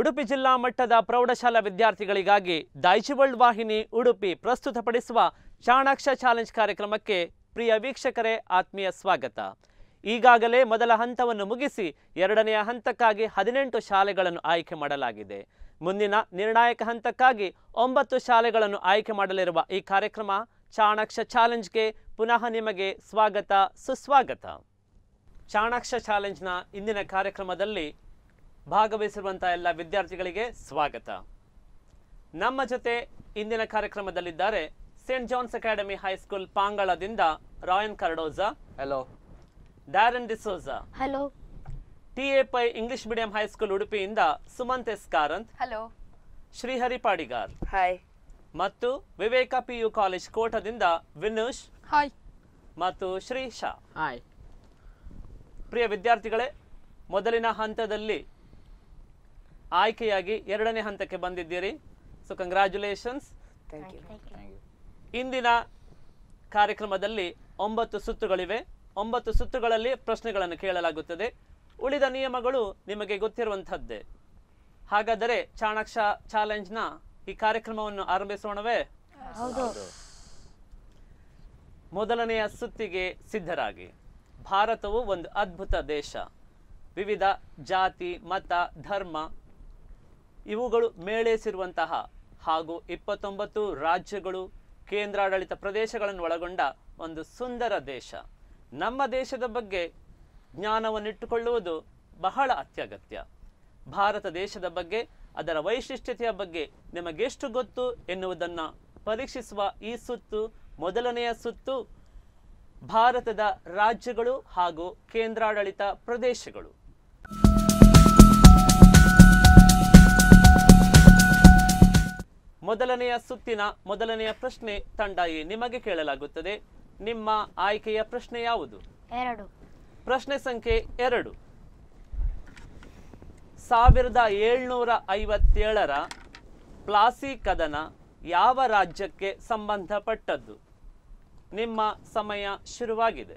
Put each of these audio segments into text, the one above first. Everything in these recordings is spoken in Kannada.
ಉಡುಪಿ ಜಿಲ್ಲಾ ಮಟ್ಟದ ಪ್ರೌಢಶಾಲಾ ವಿದ್ಯಾರ್ಥಿಗಳಿಗಾಗಿ ಡೈಚಿ ವರ್ಲ್ಡ್ ವಾಹಿನಿ ಉಡುಪಿ ಪ್ರಸ್ತುತಪಡಿಸುವ ಚಾಣಾಕ್ಷ ಚಾಲೆಂಜ್ ಕಾರ್ಯಕ್ರಮಕ್ಕೆ ಪ್ರಿಯ ವೀಕ್ಷಕರೇ ಆತ್ಮೀಯ ಸ್ವಾಗತ ಈಗಾಗಲೇ ಮೊದಲ ಹಂತವನ್ನು ಮುಗಿಸಿ ಎರಡನೆಯ ಹಂತಕ್ಕಾಗಿ ಹದಿನೆಂಟು ಶಾಲೆಗಳನ್ನು ಆಯ್ಕೆ ಮಾಡಲಾಗಿದೆ ಮುಂದಿನ ನಿರ್ಣಾಯಕ ಹಂತಕ್ಕಾಗಿ ಒಂಬತ್ತು ಶಾಲೆಗಳನ್ನು ಆಯ್ಕೆ ಮಾಡಲಿರುವ ಈ ಕಾರ್ಯಕ್ರಮ ಚಾಣಾಕ್ಷ ಚಾಲೆಂಜ್ಗೆ ಪುನಃ ನಿಮಗೆ ಸ್ವಾಗತ ಸುಸ್ವಾಗತ ಚಾಣಾಕ್ಷ ಚಾಲೆಂಜ್ನ ಇಂದಿನ ಕಾರ್ಯಕ್ರಮದಲ್ಲಿ ಭಾಗವಹಿಸಿರುವಂತಹ ಎಲ್ಲ ವಿದ್ಯಾರ್ಥಿಗಳಿಗೆ ಸ್ವಾಗತ ನಮ್ಮ ಜೊತೆ ಇಂದಿನ ಕಾರ್ಯಕ್ರಮದಲ್ಲಿದ್ದಾರೆ ಸೇಂಟ್ ಜಾನ್ಸ್ ಅಕಾಡೆಮಿ ಹೈಸ್ಕೂಲ್ ಪಾಂಗಳದಿಂದ Ryan Cardoza hello Darren D'Souza hello T A Pai English medium high school ಉಡುಪಿಯಿಂದ Sumanth S Karanth hello Srihari Padigar hi ಮತ್ತು ವಿವೇಕ ಪಿ ಯು ಕಾಲೇಜ್ ಕೋಟದಿಂದ ವಿನುಷ್ ಹಾಯ್ ಮತ್ತು ಶ್ರೀ ಶಾ ಹಾಯ್ ಪ್ರಿಯ ವಿದ್ಯಾರ್ಥಿಗಳೇ ಮೊದಲಿನ ಹಂತದಲ್ಲಿ ಆಯ್ಕೆಯಾಗಿ ಎರಡನೇ ಹಂತಕ್ಕೆ ಬಂದಿದ್ದೀರಿ ಸೊ ಕಂಗ್ರ್ಯಾಚುಲೇಷನ್ಸ್ ಥ್ಯಾಂಕ್ ಯು ಇಂದಿನ ಕಾರ್ಯಕ್ರಮದಲ್ಲಿ ಒಂಬತ್ತು ಸುತ್ತುಗಳಿವೆ ಒಂಬತ್ತು ಸುತ್ತುಗಳಲ್ಲಿ ಪ್ರಶ್ನೆಗಳನ್ನು ಕೇಳಲಾಗುತ್ತದೆ ಉಳಿದ ನಿಯಮಗಳು ನಿಮಗೆ ಗೊತ್ತಿರುವಂಥದ್ದೇ ಹಾಗಾದರೆ ಚಾಣಾಕ್ಷ ಚಾಲೆಂಜ್ನ ಈ ಕಾರ್ಯಕ್ರಮವನ್ನು ಆರಂಭಿಸೋಣವೇ ಹೌದು ಮೊದಲನೆಯ ಸುತ್ತಿಗೆ ಸಿದ್ಧರಾಗಿ ಭಾರತವು ಒಂದು ಅದ್ಭುತ ದೇಶ ವಿವಿಧ ಜಾತಿ ಮತ ಧರ್ಮ ಇವುಗಳು ಮೇಳೈಸಿರುವಂತಹ ಹಾಗೂ ಇಪ್ಪತ್ತೊಂಬತ್ತು ರಾಜ್ಯಗಳು ಕೇಂದ್ರಾಡಳಿತ ಪ್ರದೇಶಗಳನ್ನು ಒಳಗೊಂಡ ಒಂದು ಸುಂದರ ದೇಶ ನಮ್ಮ ದೇಶದ ಬಗ್ಗೆ ಜ್ಞಾನವನ್ನಿಟ್ಟುಕೊಳ್ಳುವುದು ಬಹಳ ಅತ್ಯಗತ್ಯ ಭಾರತ ದೇಶದ ಬಗ್ಗೆ ಅದರ ವೈಶಿಷ್ಟ್ಯತೆಯ ಬಗ್ಗೆ ನಿಮಗೆಷ್ಟು ಗೊತ್ತು ಎನ್ನುವುದನ್ನು ಪರೀಕ್ಷಿಸುವ ಈ ಸುತ್ತು ಮೊದಲನೆಯ ಸುತ್ತು ಭಾರತದ ರಾಜ್ಯಗಳು ಹಾಗೂ ಕೇಂದ್ರಾಡಳಿತ ಪ್ರದೇಶಗಳು ಮೊದಲನೆಯ ಸುತ್ತಿನ ಮೊದಲನೆಯ ಪ್ರಶ್ನೆ ತಂಡ ಎ ನಿಮಗೆ ಕೇಳಲಾಗುತ್ತದೆ ನಿಮ್ಮ ಆಯ್ಕೆಯ ಪ್ರಶ್ನೆ ಯಾವುದು ಎರಡು ಪ್ರಶ್ನೆ ಸಂಖ್ಯೆ ಎರಡು ಸಾವಿರದ ಏಳ್ನೂರ ಐವತ್ತೇಳರ ಪ್ಲಾಸಿ ಕದನ ಯಾವ ರಾಜ್ಯಕ್ಕೆ ಸಂಬಂಧಪಟ್ಟದ್ದು ನಿಮ್ಮ ಸಮಯ ಶುರುವಾಗಿದೆ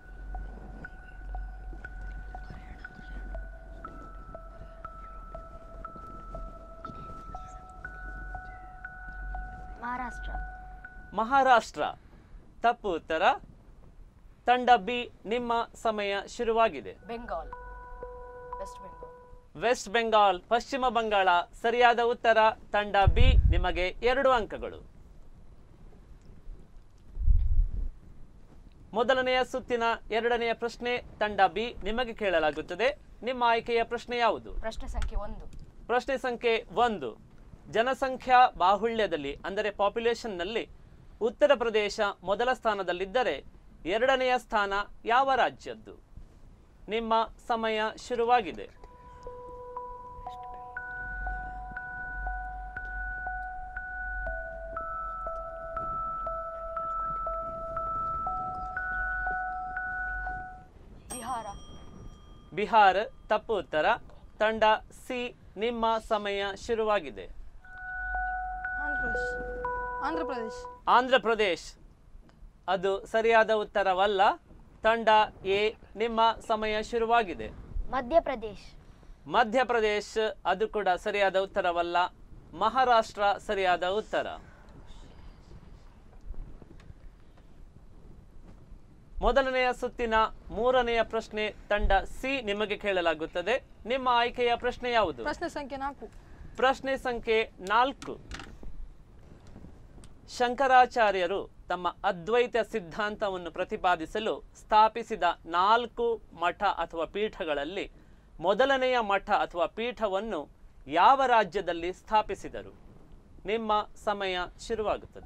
ಮಹಾರಾಷ್ಟ್ರ ಮಹಾರಾಷ್ಟ್ರ ತಪ್ಪು ಉತ್ತರ ತಂಡ ಬಿ ನಿಮ್ಮ ಸಮಯ ಶುರುವಾಗಿದೆ Bengal west Bengal west Bengal ಪಶ್ಚಿಮ ಬಂಗಾಳ ಸರಿಯಾದ ಉತ್ತರ ತಂಡ ಬಿ ನಿಮಗೆ ಎರಡು ಅಂಕಗಳು ಮೊದಲನೆಯ ಸುತ್ತಿನ ಎರಡನೆಯ ಪ್ರಶ್ನೆ ತಂಡ ಬಿ ನಿಮಗೆ ಕೇಳಲಾಗುತ್ತದೆ ನಿಮ್ಮ ಆಯ್ಕೆಯ ಪ್ರಶ್ನೆ ಯಾವುದು ಪ್ರಶ್ನೆ ಸಂಖ್ಯೆ ಒಂದು ಪ್ರಶ್ನೆ ಸಂಖ್ಯೆ ಒಂದು ಜನಸಂಖ್ಯಾ ಬಾಹುಳ್ಯದಲ್ಲಿ ಅಂದರೆ ಪಾಪ್ಯುಲೇಷನ್ನಲ್ಲಿ ಉತ್ತರ ಪ್ರದೇಶ ಮೊದಲ ಸ್ಥಾನದಲ್ಲಿದ್ದರೆ ಎರಡನೆಯ ಸ್ಥಾನ ಯಾವ ರಾಜ್ಯದ್ದು ನಿಮ್ಮ ಸಮಯ ಶುರುವಾಗಿದೆ ಬಿಹಾರ ಬಿಹಾರ ತಪ್ಪು ಉತ್ತರ ತಂಡ ಸಿ ನಿಮ್ಮ ಸಮಯ ಶುರುವಾಗಿದೆ ಆಂಧ್ರ ಪ್ರದೇಶ್ ಆಂಧ್ರ ಪ್ರದೇಶ್ ಅದು ಸರಿಯಾದ ಉತ್ತರವಲ್ಲ ತಂಡ ಎ ನಿಮ್ಮ ಸಮಯ ಶುರುವಾಗಿದೆ ಮಧ್ಯಪ್ರದೇಶ್ ಮಧ್ಯಪ್ರದೇಶ್ ಅದು ಕೂಡ ಸರಿಯಾದ ಉತ್ತರವಲ್ಲ ಮಹಾರಾಷ್ಟ್ರ ಸರಿಯಾದ ಉತ್ತರ ಮೊದಲನೆಯ ಸುತ್ತಿನ ಮೂರನೆಯ ಪ್ರಶ್ನೆ ತಂಡ ಸಿ ನಿಮಗೆ ಕೇಳಲಾಗುತ್ತದೆ ನಿಮ್ಮ ಆಯ್ಕೆಯ ಪ್ರಶ್ನೆ ಯಾವುದು ಪ್ರಶ್ನೆ ಸಂಖ್ಯೆ ನಾಲ್ಕು ಪ್ರಶ್ನೆ ಸಂಖ್ಯೆ ನಾಲ್ಕು ಶಂಕರಾಚಾರ್ಯರು ತಮ್ಮ ಅದ್ವೈತ ಸಿದ್ಧಾಂತವನ್ನು ಪ್ರತಿಪಾದಿಸಲು ಸ್ಥಾಪಿಸಿದ ನಾಲ್ಕು ಮಠ ಅಥವಾ ಪೀಠಗಳಲ್ಲಿ ಮೊದಲನೆಯ ಮಠ ಅಥವಾ ಪೀಠವನ್ನು ಯಾವ ರಾಜ್ಯದಲ್ಲಿ ಸ್ಥಾಪಿಸಿದರು ನಿಮ್ಮ ಸಮಯ ಶುರುವಾಗುತ್ತದೆ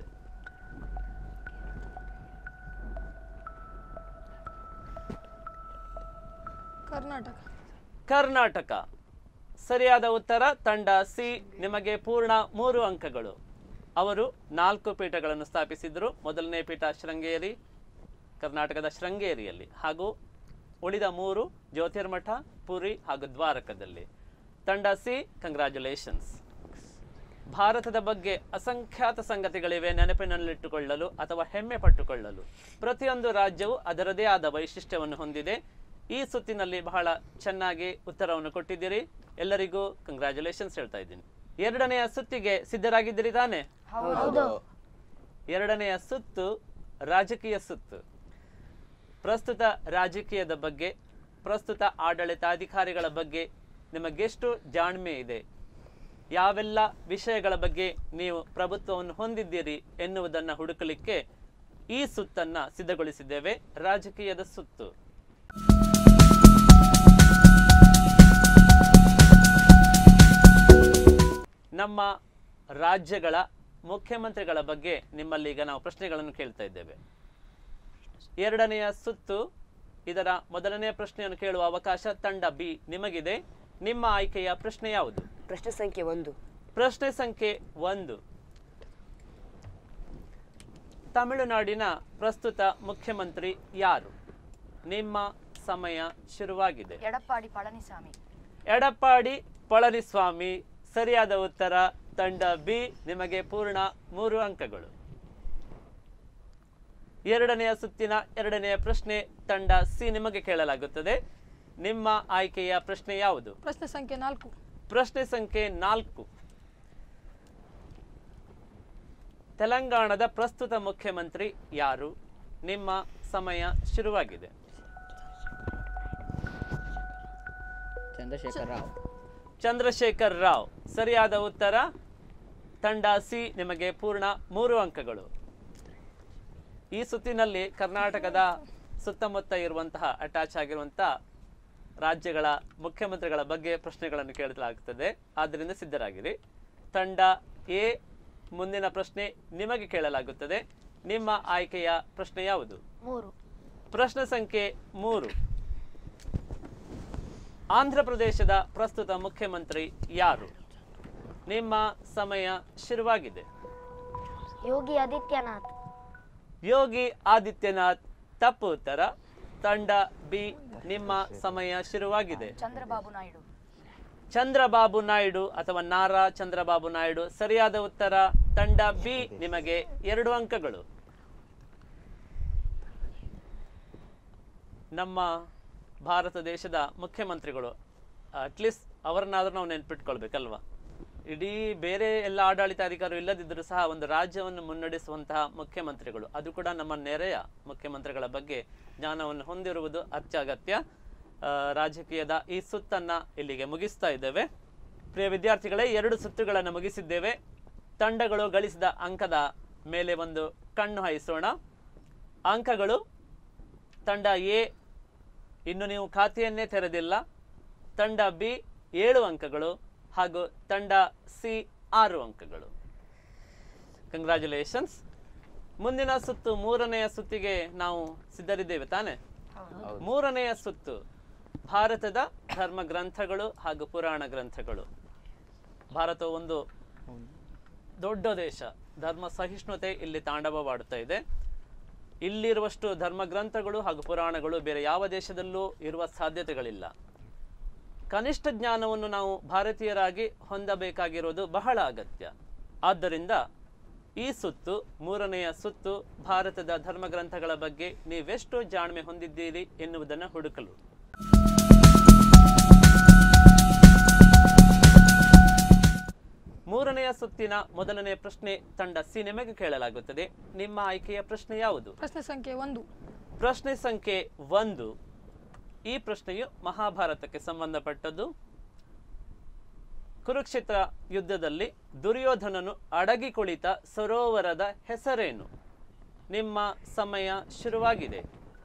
ಕರ್ನಾಟಕ ಕರ್ನಾಟಕ ಸರಿಯಾದ ಉತ್ತರ ತಂಡ ಸಿ ನಿಮಗೆ ಪೂರ್ಣ ಮೂರು ಅಂಕಗಳು ಅವರು ನಾಲ್ಕು ಪೀಠಗಳನ್ನು ಸ್ಥಾಪಿಸಿದರು ಮೊದಲನೇ ಪೀಠ ಶೃಂಗೇರಿ ಕರ್ನಾಟಕದ ಶೃಂಗೇರಿಯಲ್ಲಿ ಹಾಗೂ ಉಳಿದ ಮೂರು ಜ್ಯೋತಿರ್ಮಠ ಪುರಿ ಹಾಗೂ ದ್ವಾರಕದಲ್ಲಿ ತಂಡ ಸಿ ಕಂಗ್ರ್ಯಾಚುಲೇಷನ್ಸ್ ಭಾರತದ ಬಗ್ಗೆ ಅಸಂಖ್ಯಾತ ಸಂಗತಿಗಳಿವೆ ನೆನಪಿನಲ್ಲಿಟ್ಟುಕೊಳ್ಳಲು ಅಥವಾ ಹೆಮ್ಮೆ ಪಟ್ಟುಕೊಳ್ಳಲು ಪ್ರತಿಯೊಂದು ರಾಜ್ಯವು ಅದರದೇ ಆದ ವೈಶಿಷ್ಟ್ಯವನ್ನು ಹೊಂದಿದೆ ಈ ಸುತ್ತಿನಲ್ಲಿ ಬಹಳ ಚೆನ್ನಾಗಿ ಉತ್ತರವನ್ನು ಕೊಟ್ಟಿದ್ದೀರಿ ಎಲ್ಲರಿಗೂ ಕಂಗ್ರ್ಯಾಚುಲೇಷನ್ಸ್ ಹೇಳ್ತಾ ಇದ್ದೀನಿ ಎರಡನೆಯ ಸುತ್ತಿಗೆ ಸಿದ್ಧರಾಗಿದ್ದೀರಿ ತಾನೆ ಹೌದು ಎರಡನೆಯ ಸುತ್ತು ರಾಜಕೀಯ ಸುತ್ತು ಪ್ರಸ್ತುತ ರಾಜಕೀಯದ ಬಗ್ಗೆ ಪ್ರಸ್ತುತ ಆಡಳಿತಾಧಿಕಾರಿಗಳ ಬಗ್ಗೆ ನಿಮಗೆಷ್ಟು ಜಾಣ್ಮೆ ಇದೆ ಯಾವೆಲ್ಲ ವಿಷಯಗಳ ಬಗ್ಗೆ ನೀವು ಪ್ರಭುತ್ವವನ್ನು ಹೊಂದಿದ್ದೀರಿ ಎನ್ನುವುದನ್ನು ಹುಡುಕಲಿಕ್ಕೆ ಈ ಸುತ್ತನ್ನ ಸಿದ್ಧಗೊಳಿಸಿದ್ದೇವೆ ರಾಜಕೀಯದ ಸುತ್ತು ನಮ್ಮ ರಾಜ್ಯಗಳ ಮುಖ್ಯಮಂತ್ರಿಗಳ ಬಗ್ಗೆ ನಿಮ್ಮಲ್ಲಿ ಈಗ ನಾವು ಪ್ರಶ್ನೆಗಳನ್ನು ಕೇಳ್ತಾ ಇದ್ದೇವೆ ಎರಡನೆಯ ಸುತ್ತು ಇದರ ಮೊದಲನೆಯ ಪ್ರಶ್ನೆಯನ್ನು ಕೇಳುವ ಅವಕಾಶ ತಂಡ ಬಿ ನಿಮಗಿದೆ ನಿಮ್ಮ ಆಯ್ಕೆಯ ಪ್ರಶ್ನೆ ಯಾವುದು ಪ್ರಶ್ನೆ ಸಂಖ್ಯೆ ಒಂದು ಪ್ರಶ್ನೆ ಸಂಖ್ಯೆ ಒಂದು ತಮಿಳುನಾಡಿನ ಪ್ರಸ್ತುತ ಮುಖ್ಯಮಂತ್ರಿ ಯಾರು ನಿಮ್ಮ ಸಮಯ ಶುರುವಾಗಿದೆ ಎಡಪ್ಪಾಡಿ ಪಳನಿಸ್ವಾಮಿ ಎಡಪ್ಪಾಡಿ ಪಳನಿಸ್ವಾಮಿ ಸರಿಯಾದ ಉತ್ತರ ತಂಡ ಬಿ ನಿಮಗೆ ಪೂರ್ಣ ಮೂರು ಅಂಕಗಳು ಎರಡನೆಯ ಸುತ್ತಿನ ಎರಡನೆಯ ಪ್ರಶ್ನೆ ತಂಡ ಸಿ ನಿಮಗೆ ಕೇಳಲಾಗುತ್ತದೆ ನಿಮ್ಮ ಆಯ್ಕೆಯ ಪ್ರಶ್ನೆ ಯಾವುದು ಪ್ರಶ್ನೆ ಸಂಖ್ಯೆ ನಾಲ್ಕು ಪ್ರಶ್ನೆ ಸಂಖ್ಯೆ ನಾಲ್ಕು ತೆಲಂಗಾಣದ ಪ್ರಸ್ತುತ ಮುಖ್ಯಮಂತ್ರಿ ಯಾರು ನಿಮ್ಮ ಸಮಯ ಶುರುವಾಗಿದೆ ಚಂದ್ರಶೇಖರ್ ರಾವ್ ಚಂದ್ರಶೇಖರ್ ರಾವ್ ಸರಿಯಾದ ಉತ್ತರ ತಂಡ ಸಿ ನಿಮಗೆ ಪೂರ್ಣ ಮೂರು ಅಂಕಗಳು ಈ ಸುತ್ತಿನಲ್ಲಿ ಕರ್ನಾಟಕದ ಸುತ್ತಮುತ್ತ ಇರುವಂತಹ ಅಟ್ಯಾಚ್ ಆಗಿರುವಂತಹ ರಾಜ್ಯಗಳ ಮುಖ್ಯಮಂತ್ರಿಗಳ ಬಗ್ಗೆ ಪ್ರಶ್ನೆಗಳನ್ನು ಕೇಳಲಾಗುತ್ತದೆ ಆದ್ದರಿಂದ ಸಿದ್ಧರಾಗಿರಿ ತಂಡ ಎ ಮುಂದಿನ ಪ್ರಶ್ನೆ ನಿಮಗೆ ಕೇಳಲಾಗುತ್ತದೆ ನಿಮ್ಮ ಆಯ್ಕೆಯ ಪ್ರಶ್ನೆ ಯಾವುದು ಮೂರು ಪ್ರಶ್ನೆ ಸಂಖ್ಯೆ ಮೂರು ಆಂಧ್ರ ಪ್ರದೇಶದ ಪ್ರಸ್ತುತ ಮುಖ್ಯಮಂತ್ರಿ ಯಾರು ನಿಮ್ಮ ಸಮಯ ಶುರುವಾಗಿದೆ ಯೋಗಿ ಆದಿತ್ಯನಾಥ್ ಯೋಗಿ ಆದಿತ್ಯನಾಥ್ ತಪ್ಪು ಉತ್ತರ ತಂಡ ಬಿ ನಿಮ್ಮ ಸಮಯ ಶುರುವಾಗಿದೆ ಚಂದ್ರಬಾಬು ನಾಯ್ಡು ಚಂದ್ರಬಾಬು ನಾಯ್ಡು ಅಥವಾ ನಾರಾ ಚಂದ್ರಬಾಬು ನಾಯ್ಡು ಸರಿಯಾದ ಉತ್ತರ ತಂಡ ಬಿ ನಿಮಗೆ ಎರಡು ಅಂಕಗಳು ನಮ್ಮ ಭಾರತ ದೇಶದ ಮುಖ್ಯಮಂತ್ರಿಗಳು ಅಟ್ಲೀಸ್ಟ್ ಅವರನ್ನಾದ್ರೂ ನಾವು ನೆನ್ಪಿಟ್ಕೊಳ್ಬೇಕಲ್ವಾ ಇಡೀ ಬೇರೆ ಎಲ್ಲ ಆಡಳಿತಾಧಿಕಾರಿ ಇಲ್ಲದಿದ್ದರೂ ಸಹ ಒಂದು ರಾಜ್ಯವನ್ನು ಮುನ್ನಡೆಸುವಂತಹ ಮುಖ್ಯಮಂತ್ರಿಗಳು ಅದು ಕೂಡ ನಮ್ಮ ನೆರೆಯ ಮುಖ್ಯಮಂತ್ರಿಗಳ ಬಗ್ಗೆ ಜ್ಞಾನವನ್ನು ಹೊಂದಿರುವುದು ಅತ್ಯಗತ್ಯ ಆ, ರಾಜಕೀಯದ ಈ ಸುತ್ತನ್ನ ಇಲ್ಲಿಗೆ ಮುಗಿಸ್ತಾ ಇದ್ದೇವೆ ಪ್ರಿಯ ವಿದ್ಯಾರ್ಥಿಗಳೇ ಎರಡು ಸುತ್ತುಗಳನ್ನು ಮುಗಿಸಿದ್ದೇವೆ ತಂಡಗಳು ಗಳಿಸಿದ ಅಂಕದ ಮೇಲೆ ಒಂದು ಕಣ್ಣು ಹಾಯಿಸೋಣ ಅಂಕಗಳು ತಂಡ ಎ ಇನ್ನು ನೀವು ಖಾತೆಯನ್ನೇ ತೆರೆದಿಲ್ಲ ತಂಡ ಬಿ ಏಳು ಅಂಕಗಳು ಹಾಗೂ ತಂಡ ಸಿ ಆರು ಅಂಕಗಳು ಕಂಗ್ರ್ಯಾಚುಲೇಷನ್ಸ್ ಮುಂದಿನ ಸುತ್ತು ಮೂರನೆಯ ಸುತ್ತಿಗೆ ನಾವು ಸಿದ್ಧರಿದ್ದೇವೆ ತಾನೆ ಮೂರನೆಯ ಸುತ್ತು ಭಾರತದ ಧರ್ಮ ಗ್ರಂಥಗಳು ಹಾಗೂ ಪುರಾಣ ಗ್ರಂಥಗಳು ಭಾರತ ಒಂದು ದೊಡ್ಡ ದೇಶ ಧರ್ಮ ಸಹಿಷ್ಣುತೆ ಇಲ್ಲಿ ತಾಂಡವವಾಡುತ್ತಾ ಇದೆ ಇಲ್ಲಿರುವಷ್ಟು ಧರ್ಮ ಗ್ರಂಥಗಳು ಹಾಗೂ ಪುರಾಣಗಳು ಬೇರೆ ಯಾವ ದೇಶದಲ್ಲೂ ಇರುವ ಸಾಧ್ಯತೆಗಳಿಲ್ಲ ಕನಿಷ್ಠ ಜ್ಞಾನವನ್ನು ನಾವು ಭಾರತೀಯರಾಗಿ ಹೊಂದಬೇಕಾಗಿರೋದು ಬಹಳ ಅಗತ್ಯ ಆದ್ದರಿಂದ ಈ ಸುತ್ತು ಮೂರನೆಯ ಸುತ್ತು ಭಾರತದ ಧರ್ಮಗ್ರಂಥಗಳ ಬಗ್ಗೆ ನೀವೆಷ್ಟು ಜಾಣ್ಮೆ ಹೊಂದಿದ್ದೀರಿ ಎನ್ನುವುದನ್ನು ಹುಡುಕಲು ಮೂರನೆಯ ಸುತ್ತಿನ ಮೊದಲನೆಯ ಪ್ರಶ್ನೆ ತಂಡ ಸಿ ನಿಮಗೆ ಕೇಳಲಾಗುತ್ತದೆ ನಿಮ್ಮ ಆಯ್ಕೆಯ ಪ್ರಶ್ನೆ ಯಾವುದು ಪ್ರಶ್ನೆ ಸಂಖ್ಯೆ ಒಂದು ಪ್ರಶ್ನೆ ಸಂಖ್ಯೆ ಒಂದು ಈ ಪ್ರಶ್ನೆಯು ಮಹಾಭಾರತಕ್ಕೆ ಸಂಬಂಧಪಟ್ಟದ್ದು ಕುರುಕ್ಷೇತ್ರ ಯುದ್ಧದಲ್ಲಿ ದುರ್ಯೋಧನನು ಅಡಗಿ ಕುಳಿತ ಸರೋವರದ ಹೆಸರೇನು ನಿಮ್ಮ ಸಮಯ ಶುರುವಾಗಿದೆ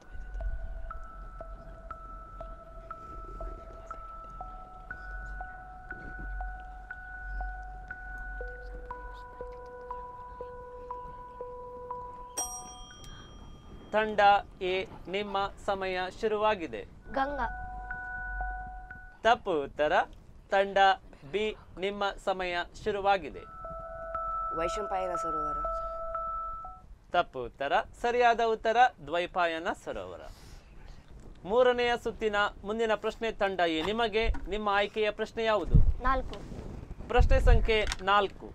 ತಂಡ ಎ ನಿಮ್ಮ ಸಮಯ ಶುರುವಾಗಿದೆ ಗಂಗಾ ತಪ್ಪು ಉತ್ತರ ತಂಡ ಬಿ ನಿಮ್ಮ ಸಮಯ ಶುರುವಾಗಿದೆ ವೈಶಂಪಾಯನ ಸರೋವರ ತಪ್ಪು ಉತ್ತರ ಸರಿಯಾದ ಉತ್ತರ ದ್ವೈಪಾಯನ ಸರೋವರ ಮೂರನೆಯ ಸುತ್ತಿನ ಮುಂದಿನ ಪ್ರಶ್ನೆ ತಂಡ ಎ ನಿಮಗೆ ನಿಮ್ಮ ಆಯ್ಕೆಯ ಪ್ರಶ್ನೆ ಯಾವುದು ನಾಲ್ಕು ಪ್ರಶ್ನೆ ಸಂಖ್ಯೆ ನಾಲ್ಕು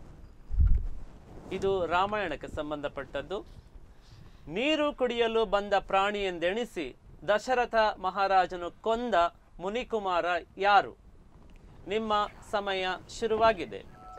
ಇದು ರಾಮಾಯಣಕ್ಕೆ ಸಂಬಂಧಪಟ್ಟದ್ದು ನೀರು ಕುಡಿಯಲು ಬಂದ ಪ್ರಾಣಿ ಎಂದೆಣಿಸಿ ದಶರಥ ಮಹಾರಾಜನು ಕೊಂದ ಮುನಿಕುಮಾರ ಯಾರು ನಿಮ್ಮ ಸಮಯ ಶುರುವಾಗಿದೆ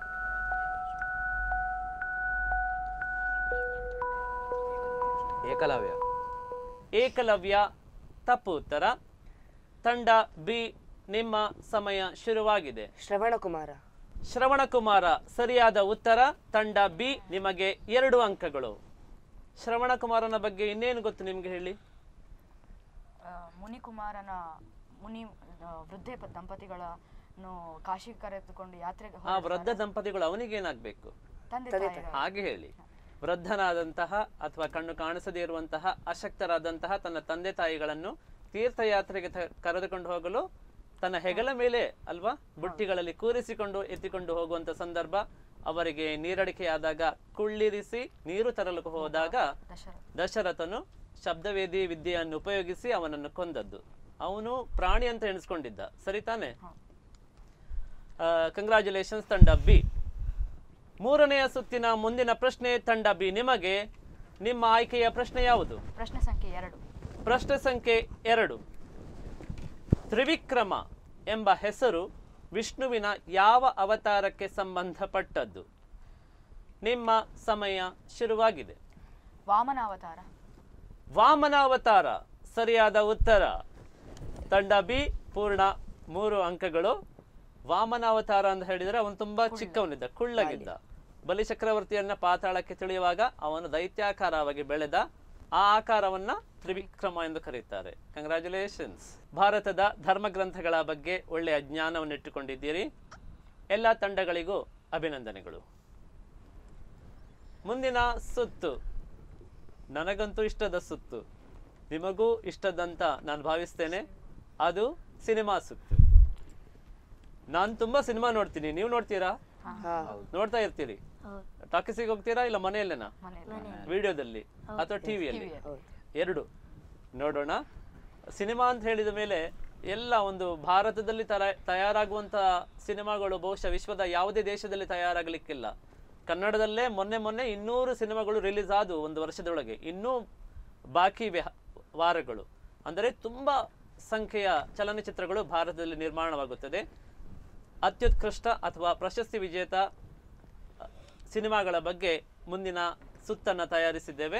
ಏಕಲವ್ಯ ಏಕಲವ್ಯ ತಪ್ಪು ಉತ್ತರ ತಂಡ ಬಿ ನಿಮ್ಮ ಸಮಯ ಶುರುವಾಗಿದೆ ಶ್ರವಣಕುಮಾರ ಶ್ರವಣಕುಮಾರ ಸರಿಯಾದ ಉತ್ತರ ತಂಡ ಬಿ ನಿಮಗೆ ಎರಡು ಅಂಕಗಳು ಶ್ರವಣಕುಮಾರನ ಬಗ್ಗೆ ಇನ್ನೇನು ಗೊತ್ತು ನಿಮ್ಗೆ ಹೇಳಿ ಆ, ಮುನಿಕುಮಾರನ ಮುನಿ ಆ, ವೃದ್ಧೆ ಪ- ದಂಪತಿಗಳನ್ನು ಕಾಶಿಗೆ ಕರೆದುಕೊಂಡು ಯಾತ್ರೆಗೆ ಆ ಹೊರಡ್ತಾರೆ. ವೃದ್ಧ ದಂಪತಿಗಳು ಅವನಿಗೇನಾಗ್ಬೇಕು ತಂದೆ ತಂದೆ ತಾಯಿಗಳ ಹಾಗೆ ಹೇಳಿ ವೃದ್ಧನಾದಂತಹ ಅಥವಾ ಕಣ್ಣು ಕಾಣಿಸದೇ ಇರುವಂತಹ ಅಶಕ್ತರಾದಂತಹ ತನ್ನ ತಂದೆ ತಾಯಿಗಳನ್ನು ತೀರ್ಥಯಾತ್ರೆಗೆ ತ- ಕರೆದುಕೊಂಡು ಹೋಗಲು ತನ್ನ ಹೆಗಲ ಮೇಲೆ ಅಲ್ವಾ ಬುಟ್ಟಿಗಳಲ್ಲಿ ಕೂರಿಸಿಕೊಂಡು ಎತ್ತಿಕೊಂಡು ಹೋಗುವಂತ ಸಂದರ್ಭ ಅವರಿಗೆ ನೀರಡಿಕೆಯಾದಾಗ ಕುಳ್ಳಿರಿಸಿ ನೀರು ತರಲು ಹೋದಾಗ ದಶರಥ ದಶರಥನು ಶಬ್ದವೇದಿ ವಿದ್ಯೆಯನ್ನು ಉಪಯೋಗಿಸಿ ಅವನನ್ನು ಕೊಂದದ್ದು ಅವನು ಪ್ರಾಣಿ ಅಂತ ಎಣಿಸ್ಕೊಂಡಿದ್ದ ಸರಿ ತಾನೆ ಕಂಗ್ರಾಚುಲೇಷನ್ಸ್ ತಂಡ ಬಿ ಮೂರನೆಯ ಸುತ್ತಿನ ಮುಂದಿನ ಪ್ರಶ್ನೆ ತಂಡ ಬಿ ನಿಮಗೆ ನಿಮ್ಮ ಆಯ್ಕೆಯ ಪ್ರಶ್ನೆ ಯಾವುದು ಪ್ರಶ್ನೆ ಸಂಖ್ಯೆ ಎರಡು ಪ್ರಶ್ನೆ ಸಂಖ್ಯೆ ಎರಡು ತ್ರಿವಿಕ್ರಮ ಎಂಬ ಹೆಸರು ವಿಷ್ಣುವಿನ ಯಾವ ಅವತಾರಕ್ಕೆ ಸಂಬಂಧಪಟ್ಟದ್ದು ನಿಮ್ಮ ಸಮಯ ಶುರುವಾಗಿದೆ ವಾಮನಾವತಾರ ವಾಮನ ಅವತಾರ ಸರಿಯಾದ ಉತ್ತರ ತಂಡ ಬಿ ಪೂರ್ಣ ಮೂರು ಅಂಕಗಳು ವಾಮನ ಅವತಾರ ಅಂತ ಹೇಳಿದ್ರೆ ಅವನು ತುಂಬಾ ಚಿಕ್ಕವನಿದ್ದ ಕುಳ್ಳಗಿದ್ದ ಬಲಿ ಚಕ್ರವರ್ತಿಯನ್ನ ಪಾತಾಳಕ್ಕೆ ತಿಳಿಯುವಾಗ ಅವನು ದೈತ್ಯಾಕಾರವಾಗಿ ಬೆಳೆದ ಆ ಆಕಾರವನ್ನ ತ್ರಿವಿಕ್ರಮ ಎಂದು ಕರೆಯುತ್ತಾರೆ ಕಂಗ್ರ್ಯಾಚುಲೇಷನ್ಸ್ ಭಾರತದ ಧರ್ಮಗ್ರಂಥಗಳ ಬಗ್ಗೆ ಒಳ್ಳೆಯ ಜ್ಞಾನವನ್ನು ಇಟ್ಟುಕೊಂಡಿದ್ದೀರಿ ಎಲ್ಲ ತಂಡಗಳಿಗೂ ಅಭಿನಂದನೆಗಳು ಮುಂದಿನ ಸುತ್ತು ನನಗಂತೂ ಇಷ್ಟದ ಸುತ್ತು ನಿಮಗೂ ಇಷ್ಟದಂತ ನಾನು ಭಾವಿಸ್ತೇನೆ ಅದು ಸಿನಿಮಾ ಸುತ್ತು ನಾನು ತುಂಬಾ ಸಿನಿಮಾ ನೋಡ್ತೀನಿ ನೀವು ನೋಡ್ತೀರಾ ಹಾ ನೋಡ್ತಾ ಇರ್ತೀರಿ ಹೌದು ಟಾಕೀಸಿಗೆ ಹೋಗ್ತೀರಾ ಇಲ್ಲ ಮನೆಯಲ್ಲೇನಾ ಮನೆಯಲ್ಲಿ ವಿಡಿಯೋದಲ್ಲಿ ಅಥವಾ ಟಿವಿಯಲ್ಲಿ ಹೌದು ಎರಡು ನೋಡೋಣ ಸಿನಿಮಾ ಅಂತ ಹೇಳಿದ ಮೇಲೆ ಎಲ್ಲ ಒಂದು ಭಾರತದಲ್ಲಿ ತರ ತಯಾರಾಗುವಂತ ಸಿನಿಮಾಗಳು ಬಹುಶಃ ವಿಶ್ವದ ಯಾವುದೇ ದೇಶದಲ್ಲಿ ತಯಾರಾಗಲಿಕ್ಕಿಲ್ಲ ಕನ್ನಡದಲ್ಲೇ ಮೊನ್ನೆ ಮೊನ್ನೆ ಇನ್ನೂರು ಸಿನಿಮಾಗಳು ರಿಲೀಸ್ ಆದವು ಒಂದು ವರ್ಷದೊಳಗೆ ಇನ್ನೂ ಬಾಕಿ ಇವೆ ಹ- ವಾರಗಳು ಅಂದರೆ ತುಂಬಾ ಸಂಖ್ಯೆಯ ಚಲನಚಿತ್ರಗಳು ಭಾರತದಲ್ಲಿ ನಿರ್ಮಾಣವಾಗುತ್ತದೆ ಅತ್ಯುತ್ಕೃಷ್ಟ ಅಥವಾ ಪ್ರಶಸ್ತಿ ವಿಜೇತ ಅ, ಸಿನಿಮಾಗಳ ಬಗ್ಗೆ ಮುಂದಿನ ಸುತ್ತನ್ನು ತಯಾರಿಸಿದ್ದೇವೆ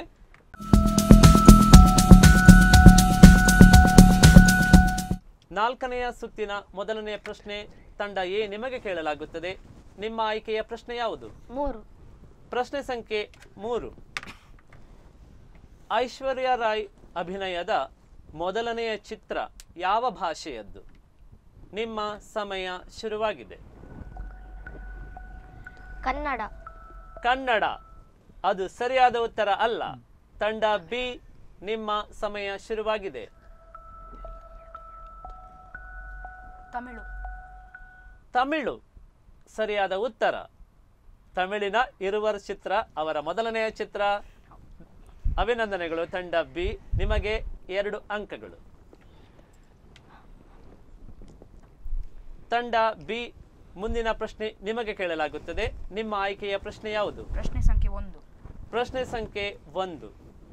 ನಾಲ್ಕನೆಯ ಸುತ್ತಿನ ಮೊದಲನೆಯ ಪ್ರಶ್ನೆ ತಂಡ ಎ ನಿಮಗೆ ಕೇಳಲಾಗುತ್ತದೆ ನಿಮ್ಮ ಆಯ್ಕೆಯ ಪ್ರಶ್ನೆ ಯಾವುದು ಮೂರು ಪ್ರಶ್ನೆ ಸಂಖ್ಯೆ ಮೂರು ಐಶ್ವರ್ಯ ರಾಯ್ ಅಭಿನಯದ ಮೊದಲನೆಯ ಚಿತ್ರ ಯಾವ ಭಾಷೆಯದ್ದು ನಿಮ್ಮ ಸಮಯ ಶುರುವಾಗಿದೆ ಕನ್ನಡ ಕನ್ನಡ ಅದು ಸರಿಯಾದ ಉತ್ತರ ಅಲ್ಲ ತಂಡ ಬಿ ನಿಮ್ಮ ಸಮಯ ಶುರುವಾಗಿದೆ ತಮಿಳು ತಮಿಳು ಸರಿಯಾದ ಉತ್ತರ ತಮಿಳಿನ ಇರುವರ್ ಚಿತ್ರ ಅವರ ಮೊದಲನೆಯ ಚಿತ್ರ ಅಭಿನಂದನೆಗಳು ತಂಡ ಬಿ ನಿಮಗೆ ಎರಡು ಅಂಕಗಳು ತಂಡ ಬಿ ಮುಂದಿನ ಪ್ರಶ್ನೆ ನಿಮಗೆ ಕೇಳಲಾಗುತ್ತದೆ ನಿಮ್ಮ ಆಯ್ಕೆಯ ಪ್ರಶ್ನೆ ಯಾವುದು ಪ್ರಶ್ನೆ ಸಂಖ್ಯೆ ಒಂದು ಪ್ರಶ್ನೆ ಸಂಖ್ಯೆ ಒಂದು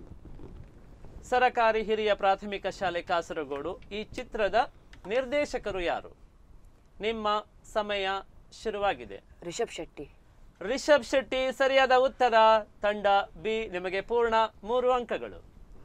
ಸರಕಾರಿ ಹಿರಿಯ ಪ್ರಾಥಮಿಕ ಶಾಲೆ ಕಾಸರಗೋಡು ಈ ಚಿತ್ರದ ನಿರ್ದೇಶಕರು ಯಾರು ನಿಮ್ಮ ಸಮಯ ಶುರುವಾಗಿದೆ ರಿಷಬ್ ಶೆಟ್ಟಿ ರಿಷಬ್ ಶೆಟ್ಟಿ ಸರಿಯಾದ ಉತ್ತರ ತಂಡ ಬಿ ನಿಮಗೆ ಪೂರ್ಣ ಮೂರು ಅಂಕಗಳು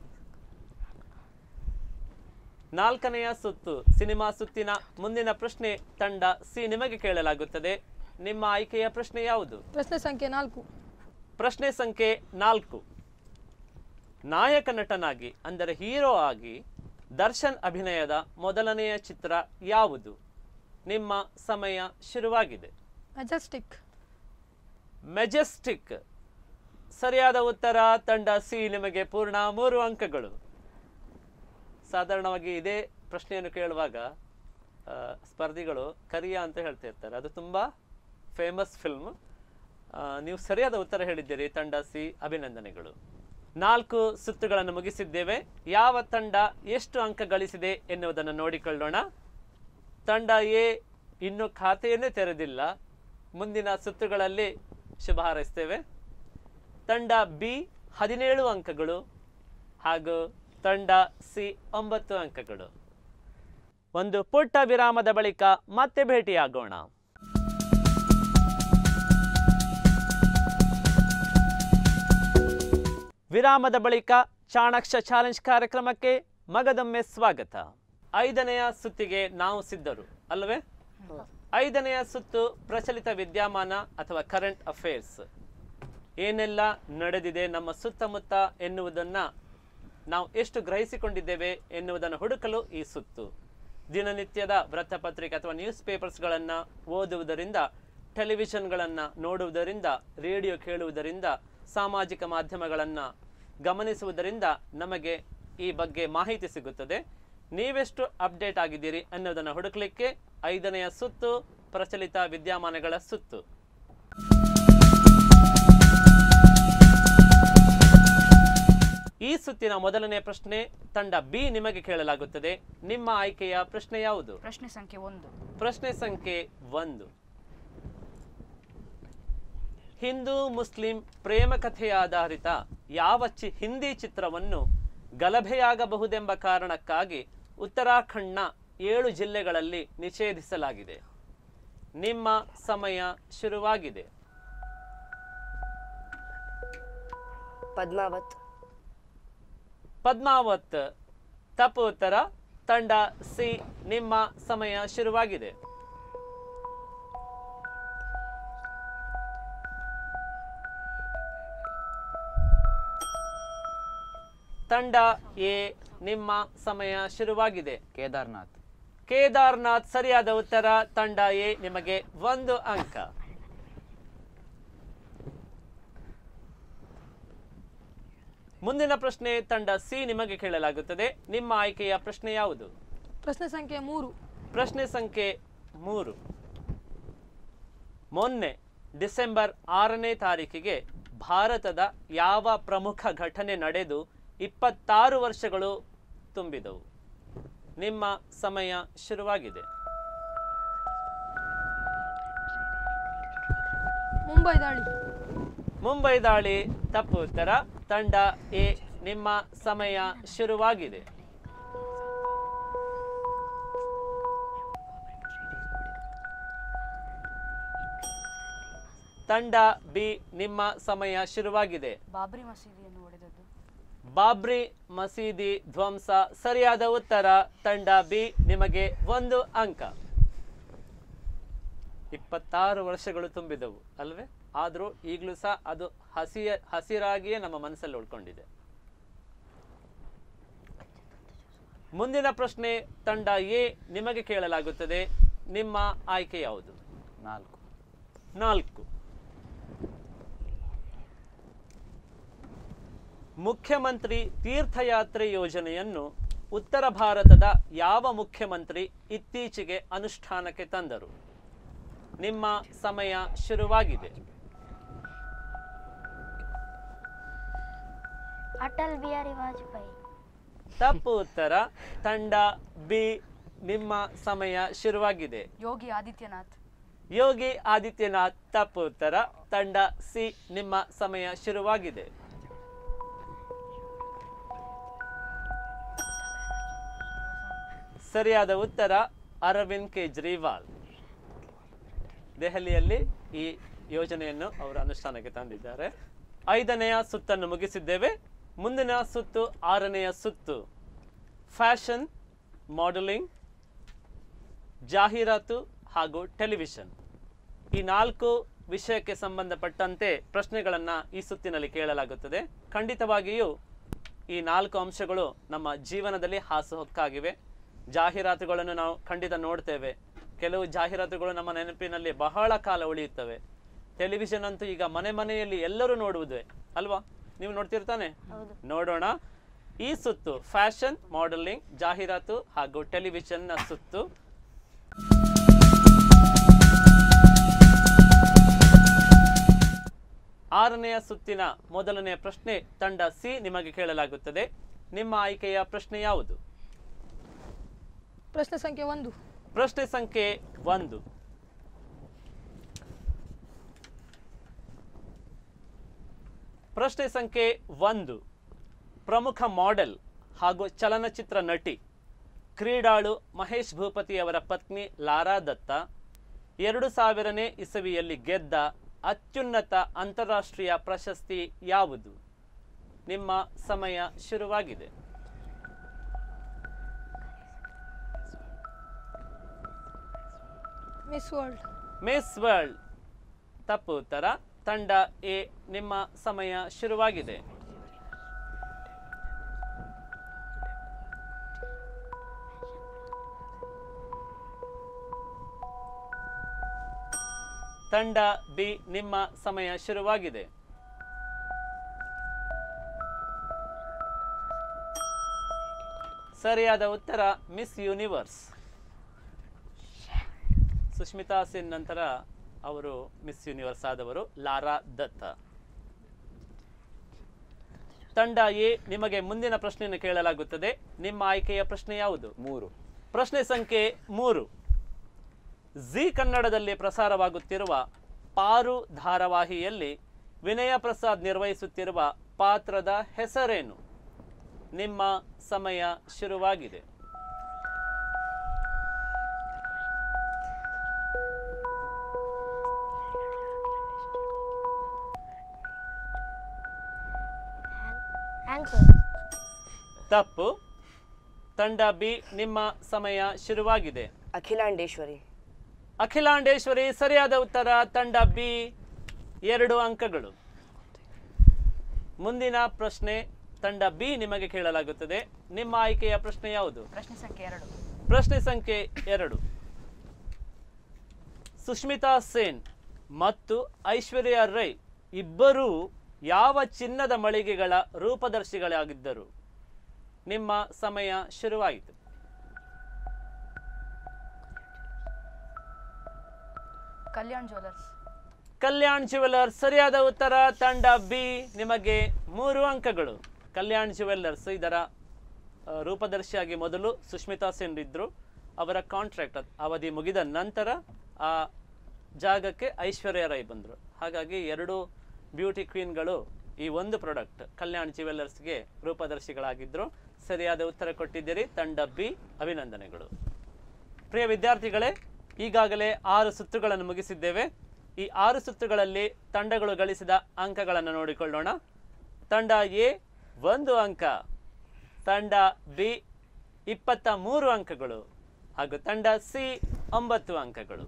ನಾಲ್ಕನೆಯ ಸುತ್ತು ಸಿನಿಮಾ ಸುತ್ತಿನ ಮುಂದಿನ ಪ್ರಶ್ನೆ ತಂಡ ಸಿ ನಿಮಗೆ ಕೇಳಲಾಗುತ್ತದೆ ನಿಮ್ಮ ಆಯ್ಕೆಯ ಪ್ರಶ್ನೆ ಯಾವುದು ಪ್ರಶ್ನೆ ಸಂಖ್ಯೆ ನಾಲ್ಕು ಪ್ರಶ್ನೆ ಸಂಖ್ಯೆ ನಾಲ್ಕು ನಾಯಕ ನಟನಾಗಿ ಅಂದರೆ ಹೀರೋ ಆಗಿ ದರ್ಶನ್ ಅಭಿನಯದ ಮೊದಲನೆಯ ಚಿತ್ರ ಯಾವುದು ನಿಮ್ಮ ಸಮಯ ಶುರುವಾಗಿದೆ ಮೆಜೆಸ್ಟಿಕ್ ಮೆಜೆಸ್ಟಿಕ್ ಸರಿಯಾದ ಉತ್ತರ ತಂಡ ಸಿ ನಿಮಗೆ ಪೂರ್ಣ ಮೂರು ಅಂಕಗಳು ಸಾಧಾರಣವಾಗಿ ಇದೇ ಪ್ರಶ್ನೆಯನ್ನು ಕೇಳುವಾಗ ಆ, ಸ್ಪರ್ಧಿಗಳು ಕರಿಯಾ ಅಂತ ಹೇಳ್ತಾ ಇರ್ತಾರೆ ಅದು ತುಂಬಾ ಫೇಮಸ್ ಫಿಲ್ಮ್ ನೀವು ಸರಿಯಾದ ಉತ್ತರ ಹೇಳಿದ್ದೀರಿ ತಂಡ ಸಿ ಅಭಿನಂದನೆಗಳು ನಾಲ್ಕು ಸುತ್ತುಗಳನ್ನು ಮುಗಿಸಿದ್ದೇವೆ ಯಾವ ತಂಡ ಎಷ್ಟು ಅಂಕ ಗಳಿಸಿದೆ ಎನ್ನುವುದನ್ನು ನೋಡಿಕೊಳ್ಳೋಣ ತಂಡ ಎ ಇನ್ನು ಖಾತೆಯನ್ನೇ ತೆರೆದಿಲ್ಲ ಮುಂದಿನ ಸುತ್ತುಗಳಲ್ಲಿ ಶುಭ ಹಾರೈಸ್ತೇವೆ ತಂಡ ಬಿ ಹದಿನೇಳು ಅಂಕಗಳು ಹಾಗೂ ತಂಡ ಸಿ ಒಂಬತ್ತು ಅಂಕಗಳು ಒಂದು ಪುಟ್ಟ ವಿರಾಮದ ಬಳಿಕ ಮತ್ತೆ ಭೇಟಿಯಾಗೋಣ ವಿರಾಮದ ಬಳಿಕ ಚಾಣಾಕ್ಷ ಚಾಲೆಂಜ್ ಕಾರ್ಯಕ್ರಮಕ್ಕೆ ಮಗದೊಮ್ಮೆ ಸ್ವಾಗತ ಐದನೆಯ ಸುತ್ತಿಗೆ ನಾವು ಸಿದ್ಧರು ಅಲ್ಲವೇ ಐದನೆಯ ಸುತ್ತು ಪ್ರಚಲಿತ ವಿದ್ಯಮಾನ ಅಥವಾ ಕರೆಂಟ್ ಅಫೇರ್ಸ್ ಏನೆಲ್ಲ ನಡೆದಿದೆ ನಮ್ಮ ಸುತ್ತಮುತ್ತ ಎನ್ನುವುದನ್ನು ನಾವು ಎಷ್ಟು ಗ್ರಹಿಸಿಕೊಂಡಿದ್ದೇವೆ ಎನ್ನುವುದನ್ನು ಹುಡುಕಲು ಈ ಸುತ್ತು ದಿನನಿತ್ಯದ ವೃತ್ತಪತ್ರಿಕೆ ಅಥವಾ ನ್ಯೂಸ್ ಪೇಪರ್ಸ್ಗಳನ್ನು ಓದುವುದರಿಂದ ಟೆಲಿವಿಷನ್ಗಳನ್ನು ನೋಡುವುದರಿಂದ ರೇಡಿಯೋ ಕೇಳುವುದರಿಂದ ಸಾಮಾಜಿಕ ಮಾಧ್ಯಮಗಳನ್ನು ಗಮನಿಸುವುದರಿಂದ ನಮಗೆ ಈ ಬಗ್ಗೆ ಮಾಹಿತಿ ಸಿಗುತ್ತದೆ ನೀವೆಷ್ಟು ಅಪ್ಡೇಟ್ ಆಗಿದ್ದೀರಿ ಅನ್ನೋದನ್ನು ಹುಡುಕಲಿಕ್ಕೆ ಐದನೆಯ ಸುತ್ತು ಪ್ರಚಲಿತ ವಿದ್ಯಮಾನಗಳ ಸುತ್ತು ಈ ಸುತ್ತಿನ ಮೊದಲನೇ ಪ್ರಶ್ನೆ ತಂಡ ಬಿ ನಿಮಗೆ ಕೇಳಲಾಗುತ್ತದೆ ನಿಮ್ಮ ಆಯ್ಕೆಯ ಪ್ರಶ್ನೆ ಯಾವುದು ಪ್ರಶ್ನೆ ಸಂಖ್ಯೆ ಒಂದು ಪ್ರಶ್ನೆ ಸಂಖ್ಯೆ ಒಂದು ಹಿಂದೂ ಮುಸ್ಲಿಂ ಪ್ರೇಮ ಕಥೆಯಾಧಾರಿತ ಯಾವ ಚಿ ಹಿಂದಿ ಚಿತ್ರವನ್ನು ಗಲಭೆಯಾಗಬಹುದೆಂಬ ಕಾರಣಕ್ಕಾಗಿ ಉತ್ತರಾಖಂಡ್ನ ಏಳು ಜಿಲ್ಲೆಗಳಲ್ಲಿ ನಿಷೇಧಿಸಲಾಗಿದೆ ನಿಮ್ಮ ಸಮಯ ಶುರುವಾಗಿದೆ ಪದ್ಮಾವತ್ ಪದ್ಮಾವತ್ ತಪ್ಪು ಉತ್ತರ ತಂಡ ಸಿ ನಿಮ್ಮ ಸಮಯ ಶುರುವಾಗಿದೆ ತಂಡ ಎ ನಿಮ್ಮ ಸಮಯ ಶುರುವಾಗಿದೆ ಕೇದಾರ್ನಾಥ್ ಕೇದಾರ್ನಾಥ್ ಸರಿಯಾದ ಉತ್ತರ ತಂಡ ಎ ನಿಮಗೆ ಒಂದು ಅಂಕ ಮುಂದಿನ ಪ್ರಶ್ನೆ ತಂಡ ಸಿ ನಿಮಗೆ ಕೇಳಲಾಗುತ್ತದೆ ನಿಮ್ಮ ಆಯ್ಕೆಯ ಪ್ರಶ್ನೆ ಯಾವುದು ಪ್ರಶ್ನೆ ಸಂಖ್ಯೆ ಮೂರು ಪ್ರಶ್ನೆ ಸಂಖ್ಯೆ ಮೂರು ಮೊನ್ನೆ ಡಿಸೆಂಬರ್ ಆರನೇ ತಾರೀಕಿಗೆ ಭಾರತದ ಯಾವ ಪ್ರಮುಖ ಘಟನೆ ನಡೆದು ಇಪ್ಪತ್ತಾರು ವರ್ಷಗಳು ತುಂಬಿದವು ನಿಮ್ಮ ಸಮಯ ಶುರುವಾಗಿದೆ ಮುಂಬೈ ದಾಳಿ ಮುಂಬೈ ದಾಳಿ ತಪ್ಪು ಉತ್ತರ ತಂಡ ಎ ನಿಮ್ಮ ಸಮಯ ಶುರುವಾಗಿದೆ ತಂಡ ಬಿ ನಿಮ್ಮ ಸಮಯ ಶುರುವಾಗಿದೆ ಬಾಬ್ರಿ ಮಸೀದಿಯನ್ನು ಒಡೆದದ್ದು ಬಾಬ್ರಿ ಮಸೀದಿ ಧ್ವಂಸ ಸರಿಯಾದ ಉತ್ತರ ತಂಡ ಬಿ ನಿಮಗೆ ಒಂದು ಅಂಕ ಇಪ್ಪತ್ತಾರು ವರ್ಷಗಳು ತುಂಬಿದವು ಅಲ್ವೇ ಆದರೂ ಈಗಲೂ ಸಹ ಅದು ಹಸಿಯ ಹಸಿರಾಗಿಯೇ ನಮ್ಮ ಮನಸ್ಸಲ್ಲಿ ಉಳ್ಕೊಂಡಿದೆ ಮುಂದಿನ ಪ್ರಶ್ನೆ ತಂಡ ಎ ನಿಮಗೆ ಕೇಳಲಾಗುತ್ತದೆ ನಿಮ್ಮ ಆಯ್ಕೆ ಯಾವುದು ನಾಲ್ಕು ನಾಲ್ಕು ಮುಖ್ಯಮಂತ್ರಿ ತೀರ್ಥಯಾತ್ರೆ ಯೋಜನೆಯನ್ನು ಉತ್ತರ ಭಾರತದ ಯಾವ ಮುಖ್ಯಮಂತ್ರಿ ಇತ್ತೀಚೆಗೆ ಅನುಷ್ಠಾನಕ್ಕೆ ತಂದರು ನಿಮ್ಮ ಸಮಯ ಶುರುವಾಗಿದೆ ಅಟಲ್ ಬಿಹಾರಿ ವಾಜಪೇಯಿ ತಪ್ಪು ಉತ್ತರ ತಂಡ ಬಿ ನಿಮ್ಮ ಸಮಯ ಶುರುವಾಗಿದೆ ಯೋಗಿ ಆದಿತ್ಯನಾಥ್ ಯೋಗಿ ಆದಿತ್ಯನಾಥ್ ತಪ್ಪು ಉತ್ತರ ತಂಡ ಸಿ ನಿಮ್ಮ ಸಮಯ ಶುರುವಾಗಿದೆ ಸರಿಯಾದ ಉತ್ತರ ಅರವಿಂದ್ ಕೇಜ್ರಿವಾಲ್ ದೆಹಲಿಯಲ್ಲಿ ಈ ಯೋಜನೆಯನ್ನು ಅವರು ಅನುಷ್ಠಾನಕ್ಕೆ ತಂದಿದ್ದಾರೆ ಐದನೆಯ ಸುತ್ತನ್ನು ಮುಗಿಸಿದ್ದೇವೆ ಮುಂದಿನ ಸುತ್ತು ಆರನೆಯ ಸುತ್ತು ಫ್ಯಾಷನ್ ಮಾಡೆಲಿಂಗ್ ಜಾಹೀರಾತು ಹಾಗೂ ಟೆಲಿವಿಷನ್ ಈ ನಾಲ್ಕು ವಿಷಯಕ್ಕೆ ಸಂಬಂಧಪಟ್ಟಂತೆ ಪ್ರಶ್ನೆಗಳನ್ನು ಈ ಸುತ್ತಿನಲ್ಲಿ ಕೇಳಲಾಗುತ್ತದೆ ಖಂಡಿತವಾಗಿಯೂ ಈ ನಾಲ್ಕು ಅಂಶಗಳು ನಮ್ಮ ಜೀವನದಲ್ಲಿ ಹಾಸುಹೊಕ್ಕಾಗಿವೆ ಜಾಹೀರಾತುಗಳನ್ನು ನಾವು ಖಂಡಿತ ನೋಡ್ತೇವೆ ಕೆಲವು ಜಾಹೀರಾತುಗಳು ನಮ್ಮ ನೆನಪಿನಲ್ಲಿ ಬಹಳ ಕಾಲ ಉಳಿಯುತ್ತವೆ ಟೆಲಿವಿಷನ್ ಅಂತೂ ಈಗ ಮನೆ ಮನೆಯಲ್ಲಿ ಎಲ್ಲರೂ ನೋಡುವುದೇ ಅಲ್ವಾ ನೀವು ನೋಡ್ತಿರ್ತಾನೆ ನೋಡೋಣ ಈ ಸುತ್ತು ಫ್ಯಾಷನ್ ಮಾಡೆಲಿಂಗ್ ಜಾಹೀರಾತು ಹಾಗೂ ಟೆಲಿವಿಷನ್ನ ಸುತ್ತು ಆರನೆಯ ಸುತ್ತಿನ ಮೊದಲನೆಯ ಪ್ರಶ್ನೆ ತಂಡ ಸಿ ನಿಮಗೆ ಕೇಳಲಾಗುತ್ತದೆ ನಿಮ್ಮ ಆಯ್ಕೆಯ ಪ್ರಶ್ನೆ ಯಾವುದು ಪ್ರಶ್ನೆ ಸಂಖ್ಯೆ ಒಂದು ಪ್ರಶ್ನೆ ಸಂಖ್ಯೆ ಒಂದು ಪ್ರಶ್ನೆ ಸಂಖ್ಯೆ ಒಂದು ಪ್ರಮುಖ ಮಾಡೆಲ್ ಹಾಗೂ ಚಲನಚಿತ್ರ ನಟಿ ಕ್ರೀಡಾಳು ಮಹೇಶ್ ಭೂಪತಿಯವರ ಪತ್ನಿ ಲಾರಾ ದತ್ತ ಎರಡು ಸಾವಿರನೇ ಇಸವಿಯಲ್ಲಿ ಗೆದ್ದ ಅತ್ಯುನ್ನತ ಅಂತಾರಾಷ್ಟ್ರೀಯ ಪ್ರಶಸ್ತಿ ಯಾವುದು ನಿಮ್ಮ ಸಮಯ ಶುರುವಾಗಿದೆ ಮಿಸ್ ವರ್ಲ್ಡ್ ಮಿಸ್ ವರ್ಲ್ಡ್ ತಪ್ಪು ಉತ್ತರ ತಂಡ ಎ ನಿಮ್ಮ ಸಮಯ ಶುರುವಾಗಿದೆ ತಂಡ ಬಿ ನಿಮ್ಮ ಸಮಯ ಶುರುವಾಗಿದೆ ಸರಿಯಾದ ಉತ್ತರ ಮಿಸ್ ಯೂನಿವರ್ಸ್ ಸುಷ್ಮಿತಾ ಸೇನ್ ನಂತರ ಅವರು ಮಿಸ್ ಯೂನಿವರ್ಸ್ ಆದವರು ಲಾರಾ ದತ್ತ ತಂಡ ಎ ನಿಮಗೆ ಮುಂದಿನ ಪ್ರಶ್ನೆಯನ್ನು ಕೇಳಲಾಗುತ್ತದೆ ನಿಮ್ಮ ಆಯ್ಕೆಯ ಪ್ರಶ್ನೆ ಯಾವುದು ಮೂರು ಪ್ರಶ್ನೆ ಸಂಖ್ಯೆ ಮೂರು ಜಿ ಕನ್ನಡದಲ್ಲಿ ಪ್ರಸಾರವಾಗುತ್ತಿರುವ ಪಾರು ಧಾರಾವಾಹಿಯಲ್ಲಿ ವಿನಯ ಪ್ರಸಾದ್ ನಿರ್ವಹಿಸುತ್ತಿರುವ ಪಾತ್ರದ ಹೆಸರೇನು ನಿಮ್ಮ ಸಮಯ ಶುರುವಾಗಿದೆ ಆಂಕರ್ ತಪ್ಪು ತಂಡ ಬಿ ನಿಮ್ಮ ಸಮಯ ಶುರುವಾಗಿದೆ ಅಖಿಲಾಂಡೇಶ್ವರಿ ಅಖಿಲಾಂಡೇಶ್ವರಿ ಸರಿಯಾದ ಉತ್ತರ ತಂಡ ಬಿ ಎರಡು ಅಂಕಗಳು ಮುಂದಿನ ಪ್ರಶ್ನೆ ತಂಡ ಬಿ ನಿಮಗೆ ಕೇಳಲಾಗುತ್ತದೆ ನಿಮ್ಮ ಆಯ್ಕೆಯ ಪ್ರಶ್ನೆ ಯಾವುದು ಪ್ರಶ್ನೆ ಸಂಖ್ಯೆ ಎರಡು ಪ್ರಶ್ನೆ ಸಂಖ್ಯೆ ಎರಡು ಸುಷ್ಮಿತಾ ಸೇನ್ ಮತ್ತು ಐಶ್ವರ್ಯ ರೈ ಇಬ್ಬರೂ ಯಾವ ಚಿನ್ನದ ಮಳಿಗೆಗಳ ರೂಪದರ್ಶಿಗಳಾಗಿದ್ದರು ನಿಮ್ಮ ಸಮಯ ಶುರುವಾಯಿತು ಕಲ್ಯಾಣ್ ಜ್ಯುವೆಲರ್ಸ್ ಕಲ್ಯಾಣ್ ಜ್ಯುವೆಲ್ಲರ್ಸ್ ಸರಿಯಾದ ಉತ್ತರ ತಂಡ ಬಿ ನಿಮಗೆ ಮೂರು ಅಂಕಗಳು ಕಲ್ಯಾಣ್ ಜ್ಯುವೆಲ್ಲರ್ಸ್ ಇದರ ಆ, ರೂಪದರ್ಶಿಯಾಗಿ ಮೊದಲು ಸುಷ್ಮಿತಾ ಸೇನ್ ಇದ್ರು ಅವರ ಕಾಂಟ್ರಾಕ್ಟ್ ಅವಧಿ ಮುಗಿದ ನಂತರ ಆ ಜಾಗಕ್ಕೆ ಐಶ್ವರ್ಯ ರೈ ಬಂದರು ಹಾಗಾಗಿ ಎರಡು ಬ್ಯೂಟಿ ಕ್ವೀನ್ಗಳು ಈ ಒಂದು ಪ್ರಾಡಕ್ಟ್ ಕಲ್ಯಾಣ್ ಜ್ಯುವೆಲ್ಲರ್ಸ್ಗೆ ರೂಪದರ್ಶಿಗಳಾಗಿದ್ದರು ಸರಿಯಾದ ಉತ್ತರ ಕೊಟ್ಟಿದ್ದೀರಿ ತಂಡ ಬಿ ಅಭಿನಂದನೆಗಳು ಪ್ರಿಯ ವಿದ್ಯಾರ್ಥಿಗಳೇ ಈಗಾಗಲೇ ಆರು ಸುತ್ತುಗಳನ್ನು ಮುಗಿಸಿದ್ದೇವೆ ಈ ಆರು ಸುತ್ತುಗಳಲ್ಲಿ ತಂಡಗಳು ಗಳಿಸಿದ ಅಂಕಗಳನ್ನು ನೋಡಿಕೊಳ್ಳೋಣ ತಂಡ ಎ ಒಂದು ಅಂಕ ತಂಡ ಬಿ ಇಪ್ಪತ್ತ ಮೂರು ಅಂಕಗಳು ಹಾಗೂ ತಂಡ ಸಿ ಒಂಬತ್ತು ಅಂಕಗಳು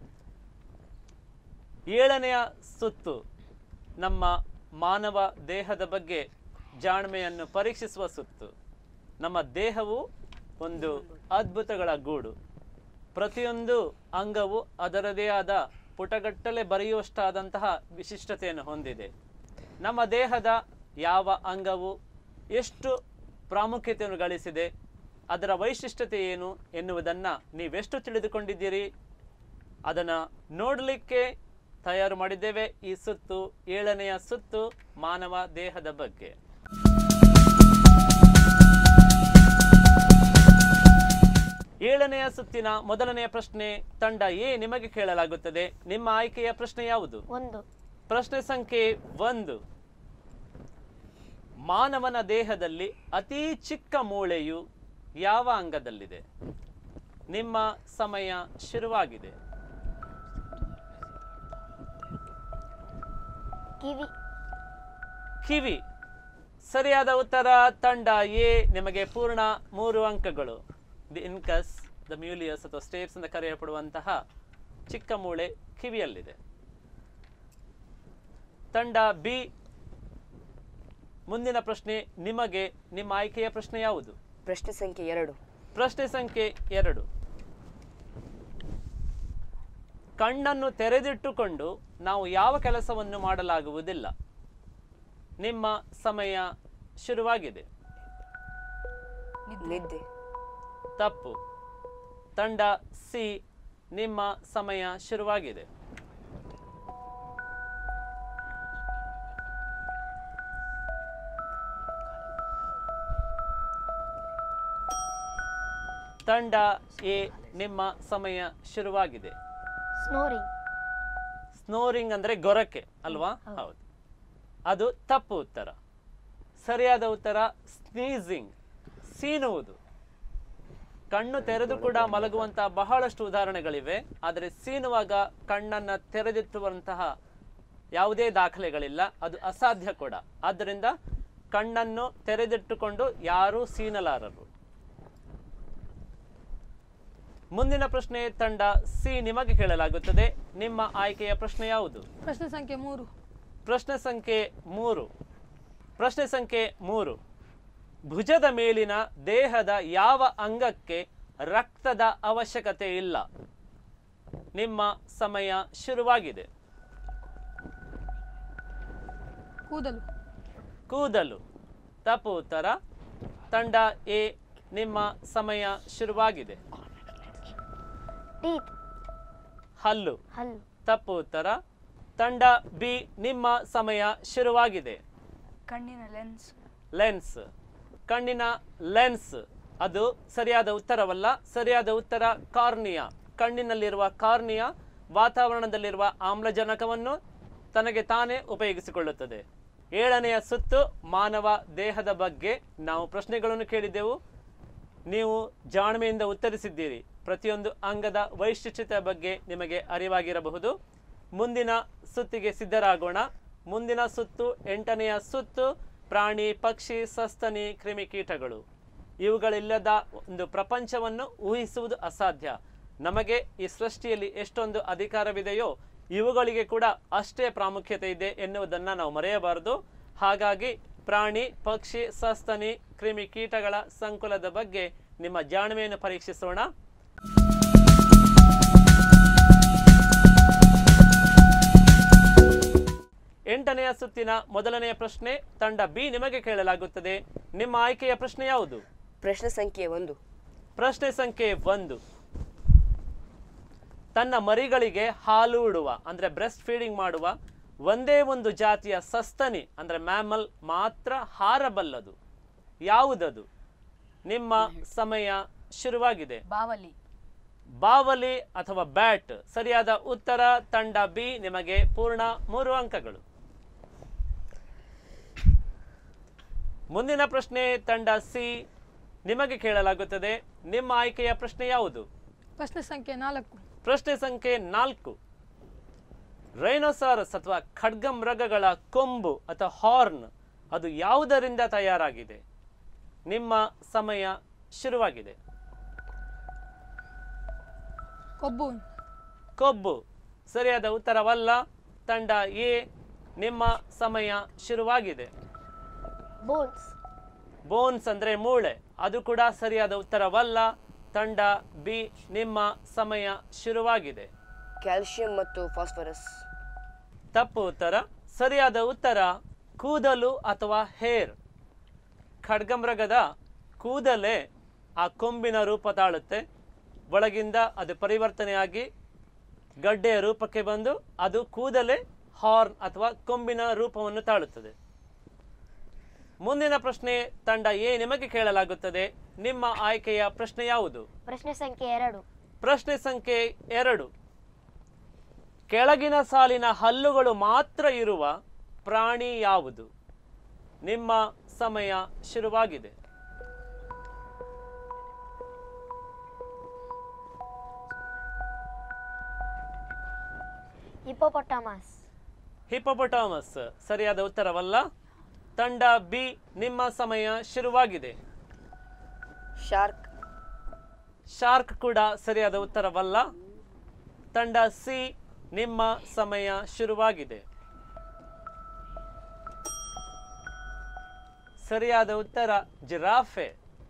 ಏಳನೆಯ ಸುತ್ತು ನಮ್ಮ ಮಾನವ ದೇಹದ ಬಗ್ಗೆ ಜಾಣ್ಮೆಯನ್ನು ಪರೀಕ್ಷಿಸುವ ಸುತ್ತು ನಮ್ಮ ದೇಹವು ಒಂದು ಅದ್ಭುತಗಳ ಗೂಡು ಪ್ರತಿಯೊಂದು ಅಂಗವು ಅದರದೇ ಆದ ಪುಟಗಟ್ಟಲೆ ಬರೆಯುವಷ್ಟಾದಂತಹ ವಿಶಿಷ್ಟತೆಯನ್ನು ಹೊಂದಿದೆ ನಮ್ಮ ದೇಹದ ಯಾವ ಅಂಗವು ಎಷ್ಟು ಪ್ರಾಮುಖ್ಯತೆಯನ್ನು ಗಳಿಸಿದೆ ಅದರ ವೈಶಿಷ್ಟ್ಯತೆ ಏನು ಎನ್ನುವುದನ್ನು ನೀವೆಷ್ಟು ತಿಳಿದುಕೊಂಡಿದ್ದೀರಿ ಅದನ್ನು ನೋಡಲಿಕ್ಕೆ ತಯಾರು ಮಾಡಿದ್ದೇವೆ ಈ ಸುತ್ತು ಏಳನೆಯ ಸುತ್ತು ಮಾನವ ದೇಹದ ಬಗ್ಗೆ ಏಳನೆಯ ಸುತ್ತಿನ ಮೊದಲನೆಯ ಪ್ರಶ್ನೆ ತಂಡ ಎ ನಿಮಗೆ ಕೇಳಲಾಗುತ್ತದೆ ನಿಮ್ಮ ಆಯ್ಕೆಯ ಪ್ರಶ್ನೆ ಯಾವುದು ಒಂದು ಪ್ರಶ್ನೆ ಸಂಖ್ಯೆ ಒಂದು ಮಾನವನ ದೇಹದಲ್ಲಿ ಅತಿ ಚಿಕ್ಕ ಮೂಳೆಯು ಯಾವ ಅಂಗದಲ್ಲಿದೆ ನಿಮ್ಮ ಸಮಯ ಶುರುವಾಗಿದೆ ಕಿವಿ ಕಿವಿ ಸರಿಯಾದ ಉತ್ತರ ತಂಡ ಎ ನಿಮಗೆ ಪೂರ್ಣ ಮೂರು ಅಂಕಗಳು ದಿ ಇನ್ಕಸ್ ದ ಮ್ಯೂಲಿಯಸ್ ಅಥವಾ ಸ್ಟೇಪ್ಸ್ ಅಂತ ಕರೆಯಲ್ಪಡುವಂತಹ ಚಿಕ್ಕ ಮೂಳೆ ಕಿವಿಯಲ್ಲಿದೆ ತಂಡ ಬಿ ಮುಂದಿನ ಪ್ರಶ್ನೆ ನಿಮಗೆ ನಿಮ್ಮ ಆಯ್ಕೆಯ ಪ್ರಶ್ನೆ ಯಾವುದು ಪ್ರಶ್ನೆ ಸಂಖ್ಯೆ ಎರಡು ಪ್ರಶ್ನೆ ಸಂಖ್ಯೆ ಎರಡು ಕಣ್ಣನ್ನು ತೆರೆದಿಟ್ಟುಕೊಂಡು ನಾವು ಯಾವ ಕೆಲಸವನ್ನು ಮಾಡಲಾಗುವುದಿಲ್ಲ ನಿಮ್ಮ ಸಮಯ ಶುರುವಾಗಿದೆ ನಿದ್ದೆ ನಿದ್ದೆ ತಪ್ಪು ತಂಡ ಸಿ ನಿಮ್ಮ ಸಮಯ ಶುರುವಾಗಿದೆ ತಂಡ ಎ ನಿಮ್ಮ ಸಮಯ ಶುರುವಾಗಿದೆ ಸ್ನೋರಿಂಗ್ ಸ್ನೋರಿಂಗ್ ಅಂದ್ರೆ ಗೊರಕೆ ಅಲ್ವಾ ಹೌದು ಅದು ತಪ್ಪು ಉತ್ತರ ಸರಿಯಾದ ಉತ್ತರ ಸ್ನೀಸಿಂಗ್ ಸೀನುವುದು ಕಣ್ಣು ತೆರೆದು ಕೂಡ ಮಲಗುವಂತಹ ಬಹಳಷ್ಟು ಉದಾಹರಣೆಗಳಿವೆ ಆದರೆ ಸೀನುವಾಗ ಕಣ್ಣನ್ನ ತೆರೆದಿಟ್ಟುವಂತಹ ಯಾವುದೇ ದಾಖಲೆಗಳಿಲ್ಲ ಅದು ಅಸಾಧ್ಯ ಕೂಡ ಆದ್ದರಿಂದ ಕಣ್ಣನ್ನು ತೆರೆದಿಟ್ಟುಕೊಂಡು ಯಾರೂ ಸೀನಲಾರರು ಮುಂದಿನ ಪ್ರಶ್ನೆ ತಂಡ ಸಿ ನಿಮಗೆ ಕೇಳಲಾಗುತ್ತದೆ ನಿಮ್ಮ ಆಯ್ಕೆಯ ಪ್ರಶ್ನೆ ಯಾವುದು ಪ್ರಶ್ನೆ ಸಂಖ್ಯೆ ಮೂರು ಪ್ರಶ್ನೆ ಸಂಖ್ಯೆ ಮೂರು ಪ್ರಶ್ನೆ ಸಂಖ್ಯೆ ಮೂರು ಭುಜದ ಮೇಲಿನ ದೇಹದ ಯಾವ ಅಂಗಕ್ಕೆ ರಕ್ತದ ಅವಶ್ಯಕತೆ ಇಲ್ಲ ನಿಮ್ಮ ಸಮಯ ಶುರುವಾಗಿದೆ ಕೂದಲು ಕೂದಲು ತಪ್ಪು ಉತ್ತರ ತಂಡ ಎ ನಿಮ್ಮ ಸಮಯ ಶುರುವಾಗಿದೆ ಟೀತ್ ಹಲ್ಲು ಹಲ್ಲು ತಪ್ಪು ಉತ್ತರ ತಂಡ ಬಿ ನಿಮ್ಮ ಸಮಯ ಶುರುವಾಗಿದೆ ಕಣ್ಣಿನ ಲೆನ್ಸ್ ಲೆನ್ಸ್ ಕಣ್ಣಿನ ಲೆನ್ಸ್ ಅದು ಸರಿಯಾದ ಉತ್ತರವಲ್ಲ ಸರಿಯಾದ ಉತ್ತರ ಕಾರ್ನಿಯಾ ಕಣ್ಣಿನಲ್ಲಿರುವ ಕಾರ್ನಿಯಾ ವಾತಾವರಣದಲ್ಲಿರುವ ಆಮ್ಲಜನಕವನ್ನು ತನಗೆ ತಾನೇ ಉಪಯೋಗಿಸಿಕೊಳ್ಳುತ್ತದೆ ಏಳನೆಯ ಸುತ್ತು ಮಾನವ ದೇಹದ ಬಗ್ಗೆ ನಾವು ಪ್ರಶ್ನೆಗಳನ್ನು ಕೇಳಿದ್ದೆವು ನೀವು ಜಾಣ್ಮೆಯಿಂದ ಉತ್ತರಿಸಿದ್ದೀರಿ ಪ್ರತಿಯೊಂದು ಅಂಗದ ವೈಶಿಷ್ಟ್ಯತೆ ಬಗ್ಗೆ ನಿಮಗೆ ಅರಿವಾಗಿರಬಹುದು ಮುಂದಿನ ಸುತ್ತಿಗೆ ಸಿದ್ಧರಾಗೋಣ ಮುಂದಿನ ಸುತ್ತು ಎಂಟನೆಯ ಸುತ್ತು ಪ್ರಾಣಿ ಪಕ್ಷಿ ಸಸ್ತನಿ ಕ್ರಿಮಿಕೀಟಗಳು ಇವುಗಳಿಲ್ಲದ ಒಂದು ಪ್ರಪಂಚವನ್ನು ಊಹಿಸುವುದು ಅಸಾಧ್ಯ ನಮಗೆ ಈ ಸೃಷ್ಟಿಯಲ್ಲಿ ಎಷ್ಟೊಂದು ಅಧಿಕಾರವಿದೆಯೋ ಇವುಗಳಿಗೆ ಕೂಡ ಅಷ್ಟೇ ಪ್ರಾಮುಖ್ಯತೆ ಇದೆ ಎನ್ನುವುದನ್ನು ನಾವು ಮರೆಯಬಾರದು ಹಾಗಾಗಿ ಪ್ರಾಣಿ ಪಕ್ಷಿ ಸಸ್ತನಿ ಕ್ರಿಮಿಕೀಟಗಳ ಸಂಕುಲದ ಬಗ್ಗೆ ನಿಮ್ಮ ಜಾಣ್ಮೆಯನ್ನು ಪರೀಕ್ಷಿಸೋಣ ಎಂಟನೆಯ ಸುತ್ತಿನ ಮೊದಲನೆಯ ಪ್ರಶ್ನೆ ತಂಡ ಬಿ ನಿಮಗೆ ಕೇಳಲಾಗುತ್ತದೆ ನಿಮ್ಮ ಆಯ್ಕೆಯ ಪ್ರಶ್ನೆ ಯಾವುದು ಪ್ರಶ್ನೆ ಸಂಖ್ಯೆ ಒಂದು ಪ್ರಶ್ನೆ ಸಂಖ್ಯೆ ಒಂದು ತನ್ನ ಮರಿಗಳಿಗೆ ಹಾಲು ಉಡುವ ಅಂದ್ರೆ ಬ್ರೆಸ್ಟ್ ಫೀಡಿಂಗ್ ಮಾಡುವ ಒಂದೇ ಒಂದು ಜಾತಿಯ ಸಸ್ತನಿ ಅಂದ್ರೆ ಮ್ಯಾಮಲ್ ಮಾತ್ರ ಹಾರಬಲ್ಲದು ಯಾವುದದು ನಿಮ್ಮ ಸಮಯ ಶುರುವಾಗಿದೆ ಬಾವಲಿ ಬಾವಲಿ ಅಥವಾ ಬ್ಯಾಟ್ ಸರಿಯಾದ ಉತ್ತರ ತಂಡ ಬಿ ನಿಮಗೆ ಪೂರ್ಣ ಮೂರು ಅಂಕಗಳು ಮುಂದಿನ ಪ್ರಶ್ನೆ ತಂಡ ಸಿ ನಿಮಗೆ ಕೇಳಲಾಗುತ್ತದೆ ನಿಮ್ಮ ಆಯ್ಕೆಯ ಪ್ರಶ್ನೆ ಯಾವುದು ಪ್ರಶ್ನೆ ಸಂಖ್ಯೆ ನಾಲ್ಕು ಪ್ರಶ್ನೆ ಸಂಖ್ಯೆ ನಾಲ್ಕು ರೈನೋಸಾರಸ್ ಅಥವಾ ಖಡ್ಗಮೃಗಗಳ ಕೊಂಬು ಅಥವಾ ಹಾರ್ನ್ ಅದು ಯಾವುದರಿಂದ ತಯಾರಾಗಿದೆ ನಿಮ್ಮ ಸಮಯ ಶುರುವಾಗಿದೆ ಕೊಬ್ಬು ಕೊಬ್ಬು ಸರಿಯಾದ ಉತ್ತರವಲ್ಲ ತಂಡ ಎ ನಿಮ್ಮ ಸಮಯ ಶುರುವಾಗಿದೆ ಬೋನ್ಸ್ ಬೋನ್ಸ್ ಅಂದ್ರೆ ಮೂಳೆ ಅದು ಕೂಡ ಸರಿಯಾದ ಉತ್ತರವಲ್ಲ ತಂಡ ಬಿ ನಿಮ್ಮ ಸಮಯ ಶುರುವಾಗಿದೆ ಕ್ಯಾಲ್ಸಿಯಂ ಮತ್ತು ಫಾಸ್ಫರಸ್ ತಪ್ಪು ಉತ್ತರ ಸರಿಯಾದ ಉತ್ತರ ಕೂದಲು ಅಥವಾ ಹೇರ್ ಖಡ್ಗಮೃಗದ ಕೂದಲೇ ಆ ಕೊಂಬಿನ ರೂಪ ತಾಳುತ್ತೆ ಒಳಗಿಂದ ಅದು ಪರಿವರ್ತನೆಯಾಗಿ ಗಡ್ಡೆಯ ರೂಪಕ್ಕೆ ಬಂದು ಅದು ಕೂದಲೇ ಹಾರ್ನ್ ಅಥವಾ ಕೊಂಬಿನ ರೂಪವನ್ನು ತಾಳುತ್ತದೆ ಮುಂದಿನ ಪ್ರಶ್ನೆ ತಂಡ ಎ ನಿಮಗೆ ಕೇಳಲಾಗುತ್ತದೆ ನಿಮ್ಮ ಆಯ್ಕೆಯ ಪ್ರಶ್ನೆ ಯಾವುದು ಪ್ರಶ್ನೆ ಸಂಖ್ಯೆ ಎರಡು ಪ್ರಶ್ನೆ ಸಂಖ್ಯೆ ಎರಡು ಕೆಳಗಿನ ಸಾಲಿನ ಹಲ್ಲುಗಳು ಮಾತ್ರ ಇರುವ ಪ್ರಾಣಿ ಯಾವುದು ನಿಮ್ಮ ಸಮಯ ಶುರುವಾಗಿದೆ ಹಿಪೋಪೊಟಾಮಸ್ ಹಿಪೋಪೊಟಾಮಸ್ ಸರಿಯಾದ ಉತ್ತರವಲ್ಲ ತಂಡ ಬಿ ನಿಮ್ಮ ಸಮಯ ಶುರುವಾಗಿದೆ ಶಾರ್ಕ್ ಶಾರ್ಕ್ ಕೂಡ ಸರಿಯಾದ ಉತ್ತರವಲ್ಲ ತಂಡ ಸಿ ನಿಮ್ಮ ಸಮಯ ಶುರುವಾಗಿದೆ ಸರಿಯಾದ ಉತ್ತರ ಜಿರಾಫೆ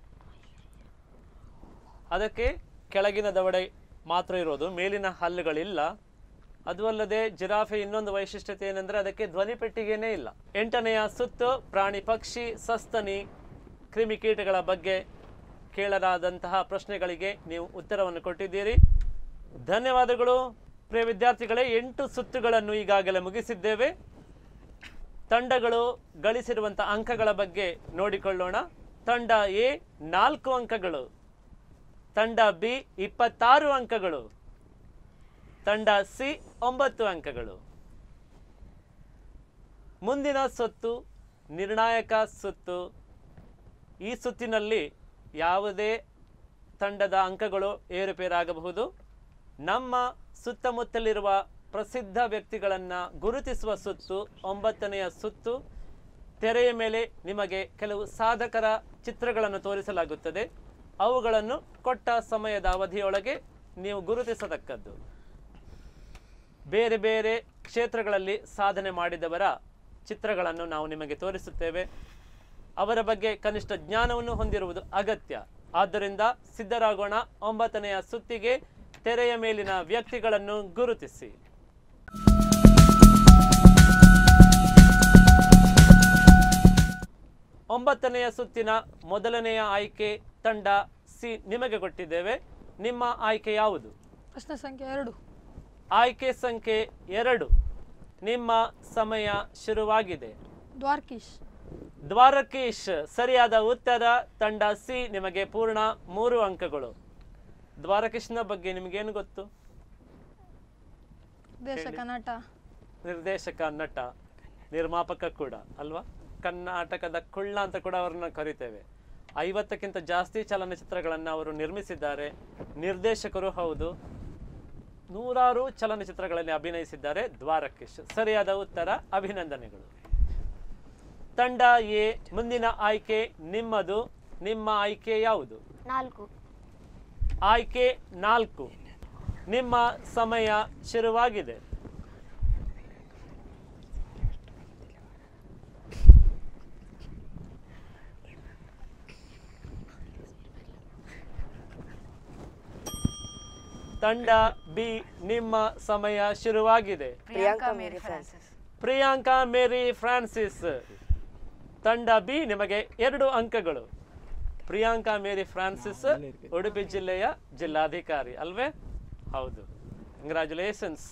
ಅದಕ್ಕೆ ಕೆಳಗಿನ ದವಡೆ ಮಾತ್ರ ಇರೋದು ಮೇಲಿನ ಹಲ್ಲುಗಳಿಲ್ಲ ಅದು ಅಲ್ಲದೆ ಜಿರಾಫೆ ಇನ್ನೊಂದು ವೈಶಿಷ್ಟ್ಯತೆ ಏನಂದ್ರೆ ಅದಕ್ಕೆ ಧ್ವನಿ ಪೆಟ್ಟಿಗೆನೇ ಇಲ್ಲ ಎಂಟನೆಯ ಸುತ್ತು ಪ್ರಾಣಿ ಪಕ್ಷಿ ಸಸ್ತನಿ ಕ್ರಿಮಿಕೀಟಗಳ ಬಗ್ಗೆ ಕೇಳಲಾದಂತಹ ಪ್ರಶ್ನೆಗಳಿಗೆ ನೀವು ಉತ್ತರವನ್ನು ಕೊಟ್ಟಿದ್ದೀರಿ ಧನ್ಯವಾದಗಳು ಪ್ರಿಯ ವಿದ್ಯಾರ್ಥಿಗಳೇ ಎಂಟು ಸುತ್ತುಗಳನ್ನು ಈಗಾಗಲೇ ಮುಗಿಸಿದ್ದೇವೆ ತಂಡಗಳು ಗಳಿಸಿರುವಂಥ ಅಂಕಗಳ ಬಗ್ಗೆ ನೋಡಿಕೊಳ್ಳೋಣ ತಂಡ ಎ ನಾಲ್ಕು ಅಂಕಗಳು ತಂಡ ಬಿ ಇಪ್ಪತ್ತಾರು ಅಂಕಗಳು ತಂಡ ಸಿ ಒಂಬತ್ತು ಅಂಕಗಳು ಮುಂದಿನ ಸುತ್ತು ನಿರ್ಣಾಯಕ ಸುತ್ತು ಈ ಸುತ್ತಿನಲ್ಲಿ ಯಾವುದೇ ತಂಡದ ಅಂಕಗಳು ಏರುಪೇರಾಗಬಹುದು ನಮ್ಮ ಸುತ್ತಮುತ್ತಲಿರುವ ಪ್ರಸಿದ್ಧ ವ್ಯಕ್ತಿಗಳನ್ನು ಗುರುತಿಸುವ ಸುತ್ತು ಒಂಬತ್ತನೆಯ ಸುತ್ತು ತೆರೆಯ ಮೇಲೆ ನಿಮಗೆ ಕೆಲವು ಸಾಧಕರ ಚಿತ್ರಗಳನ್ನು ತೋರಿಸಲಾಗುತ್ತದೆ ಅವುಗಳನ್ನು ಕೊಟ್ಟ ಸಮಯದ ಅವಧಿಯೊಳಗೆ ನೀವು ಗುರುತಿಸತಕ್ಕದ್ದು ಬೇರೆ ಬೇರೆ ಕ್ಷೇತ್ರಗಳಲ್ಲಿ ಸಾಧನೆ ಮಾಡಿದವರ ಚಿತ್ರಗಳನ್ನು ನಾವು ನಿಮಗೆ ತೋರಿಸುತ್ತೇವೆ ಅವರ ಬಗ್ಗೆ ಕನಿಷ್ಠ ಜ್ಞಾನವನ್ನು ಹೊಂದಿರುವುದು ಅಗತ್ಯ ಆದ್ದರಿಂದ ಸಿದ್ಧರಾಗೋಣ ಒಂಬತ್ತನೆಯ ಸುತ್ತಿಗೆ ತೆರೆಯ ಮೇಲಿನ ವ್ಯಕ್ತಿಗಳನ್ನು ಗುರುತಿಸಿ ಒಂಬತ್ತನೆಯ ಸುತ್ತಿನ ಮೊದಲನೆಯ ಆಯ್ಕೆ ತಂಡ ಸಿ ನಿಮಗೆ ಕೊಟ್ಟಿದ್ದೇವೆ ನಿಮ್ಮ ಆಯ್ಕೆ ಯಾವುದು ಪ್ರಶ್ನೆ ಸಂಖ್ಯೆ ಎರಡು ಆಯ್ಕೆ ಸಂಖ್ಯೆ ಎರಡು ನಿಮ್ಮ ಸಮಯ ಶುರುವಾಗಿದೆ ದ್ವಾರ್ಕೀಶ್ ದ್ವಾರಕೀಶ್ ಸರಿಯಾದ ಉತ್ತರ ತಂಡ ಸಿ ನಿಮಗೆ ಪೂರ್ಣ ಮೂರು ಅಂಕಗಳು ದ್ವಾರಕೀಶ್ನ ಬಗ್ಗೆ ನಿಮಗೇನು ಗೊತ್ತು ದೇಶಕ ನಟ ನಿರ್ದೇಶಕ ನಟ ನಿರ್ಮಾಪಕ ಕೂಡ ಅಲ್ವಾ ಕರ್ನಾಟಕದ ಕುಳ್ಳ ಅಂತ ಕೂಡ ಅವರನ್ನ ಕರಿತೇವೆ ಐವತ್ತಕ್ಕಿಂತ ಜಾಸ್ತಿ ಚಲನಚಿತ್ರಗಳನ್ನು ಅವರು ನಿರ್ಮಿಸಿದ್ದಾರೆ ನಿರ್ದೇಶಕರು ಹೌದು ನೂರಾರು ಚಲನಚಿತ್ರಗಳಲ್ಲಿ ಅಭಿನಯಿಸಿದ್ದಾರೆ ದ್ವಾರಕೀಶ್ ಸರಿಯಾದ ಉತ್ತರ ಅಭಿನಂದನೆಗಳು ತಂಡ ಎ ಮುಂದಿನ ಆಯ್ಕೆ ನಿಮ್ಮದು ನಿಮ್ಮ ಆಯ್ಕೆ ಯಾವುದು ನಾಲ್ಕು ಆಯ್ಕೆ ನಾಲ್ಕು ನಿಮ್ಮ ಸಮಯ ಶುರುವಾಗಿದೆ ತಂಡ ಬಿ ನಿಮ್ಮ ಸಮಯ ಶುರುವಾಗಿದೆ Priyanka Mary Francis Priyanka Mary Francis ತಂಡ ಬಿ ನಿಮಗೆ ಎರಡು ಅಂಕಗಳು ಪ್ರಿಯಾಂಕಾ ಮೇರಿ ಫ್ರಾನ್ಸಿಸ್ ಉಡುಪಿ ಜಿಲ್ಲೆಯ ಜಿಲ್ಲಾಧಿಕಾರಿ ಅಲ್ವೇ ಹೌದು ಕಂಗ್ರ್ಯಾಚುಲೇಷನ್ಸ್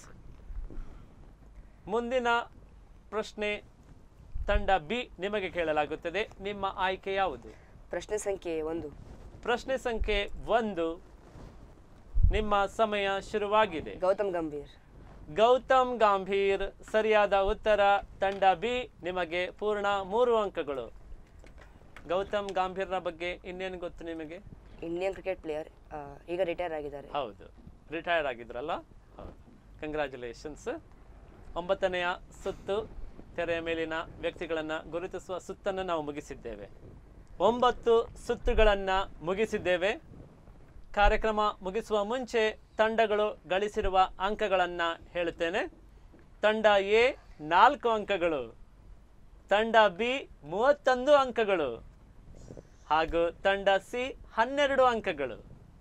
ಮುಂದಿನ ಪ್ರಶ್ನೆ ತಂಡ ಬಿ ನಿಮಗೆ ಕೇಳಲಾಗುತ್ತದೆ ನಿಮ್ಮ ಆಯ್ಕೆ ಯಾವುದು ಪ್ರಶ್ನೆ ಸಂಖ್ಯೆ ಒಂದು ಪ್ರಶ್ನೆ ಸಂಖ್ಯೆ ಒಂದು ನಿಮ್ಮ ಸಮಯ ಶುರುವಾಗಿದೆ ಗೌತಮ್ ಗಂಭೀರ್ ಗೌತಮ್ ಗಂಭೀರ್ ಸರಿಯಾದ ಉತ್ತರ ತಂಡ ಬಿ ನಿಮಗೆ ಪೂರ್ಣ ಮೂರು ಅಂಕಗಳು ಗೌತಮ್ ಗಂಭೀರ್ನ ಬಗ್ಗೆ ಇನ್ನೇನು ಗೊತ್ತು ನಿಮಗೆ ಇಂಡಿಯನ್ ಕ್ರಿಕೆಟ್ ಪ್ಲೇಯರ್ ಈಗ ರಿಟೈರ್ ಆಗಿದ್ದಾರೆ ಹೌದು ರಿಟೈರ್ಡ್ ಆಗಿದ್ರಲ್ಲ ಹೌದು ಕಂಗ್ರ್ಯಾಚುಲೇಷನ್ಸ್ ಒಂಬತ್ತನೆಯ ಸುತ್ತು ತೆರೆಯ ಮೇಲಿನ ವ್ಯಕ್ತಿಗಳನ್ನು ಗುರುತಿಸುವ ಸುತ್ತನ್ನು ನಾವು ಮುಗಿಸಿದ್ದೇವೆ ಒಂಬತ್ತು ಸುತ್ತುಗಳನ್ನು ಮುಗಿಸಿದ್ದೇವೆ ಕಾರ್ಯಕ್ರಮ ಮುಗಿಸುವ ಮುಂಚೆ ತಂಡಗಳು ಗಳಿಸಿರುವ ಅಂಕಗಳನ್ನು ಹೇಳುತ್ತೇನೆ ತಂಡ ಎ ನಾಲ್ಕು ಅಂಕಗಳು ತಂಡ ಬಿ ಮೂವತ್ತೊಂದು ಅಂಕಗಳು ಹಾಗೂ ತಂಡ ಸಿ ಹನ್ನೆರಡು ಅಂಕಗಳು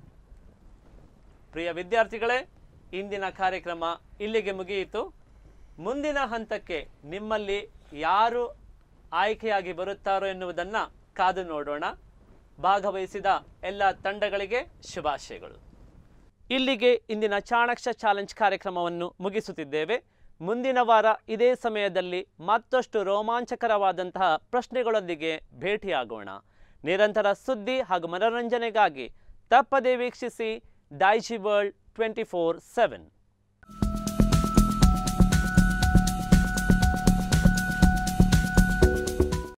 ಪ್ರಿಯ ವಿದ್ಯಾರ್ಥಿಗಳೇ ಇಂದಿನ ಕಾರ್ಯಕ್ರಮ ಇಲ್ಲಿಗೆ ಮುಗಿಯಿತು ಮುಂದಿನ ಹಂತಕ್ಕೆ ನಿಮ್ಮಲ್ಲಿ ಯಾರು ಆಯ್ಕೆಯಾಗಿ ಬರುತ್ತಾರೋ ಎನ್ನುವುದನ್ನು ಕಾದು ನೋಡೋಣ ಭಾಗವಹಿಸಿದ ಎಲ್ಲ ತಂಡಗಳಿಗೆ ಶುಭಾಶಯಗಳು ಇಲ್ಲಿಗೆ ಇಂದಿನ ಚಾಣಕ್ಷ ಚಾಲೆಂಜ್ ಕಾರ್ಯಕ್ರಮವನ್ನು ಮುಗಿಸುತ್ತಿದ್ದೇವೆ ಮುಂದಿನ ವಾರ ಇದೇ ಸಮಯದಲ್ಲಿ ಮತ್ತಷ್ಟು ರೋಮಾಂಚಕರವಾದಂತಹ ಪ್ರಶ್ನೆಗಳೊಂದಿಗೆ ಭೇಟಿಯಾಗೋಣ ನಿರಂತರ ಸುದ್ದಿ ಹಾಗೂ ಮನೋರಂಜನೆಗಾಗಿ ತಪ್ಪದೇ ವೀಕ್ಷಿಸಿ Daiji world twenty four seven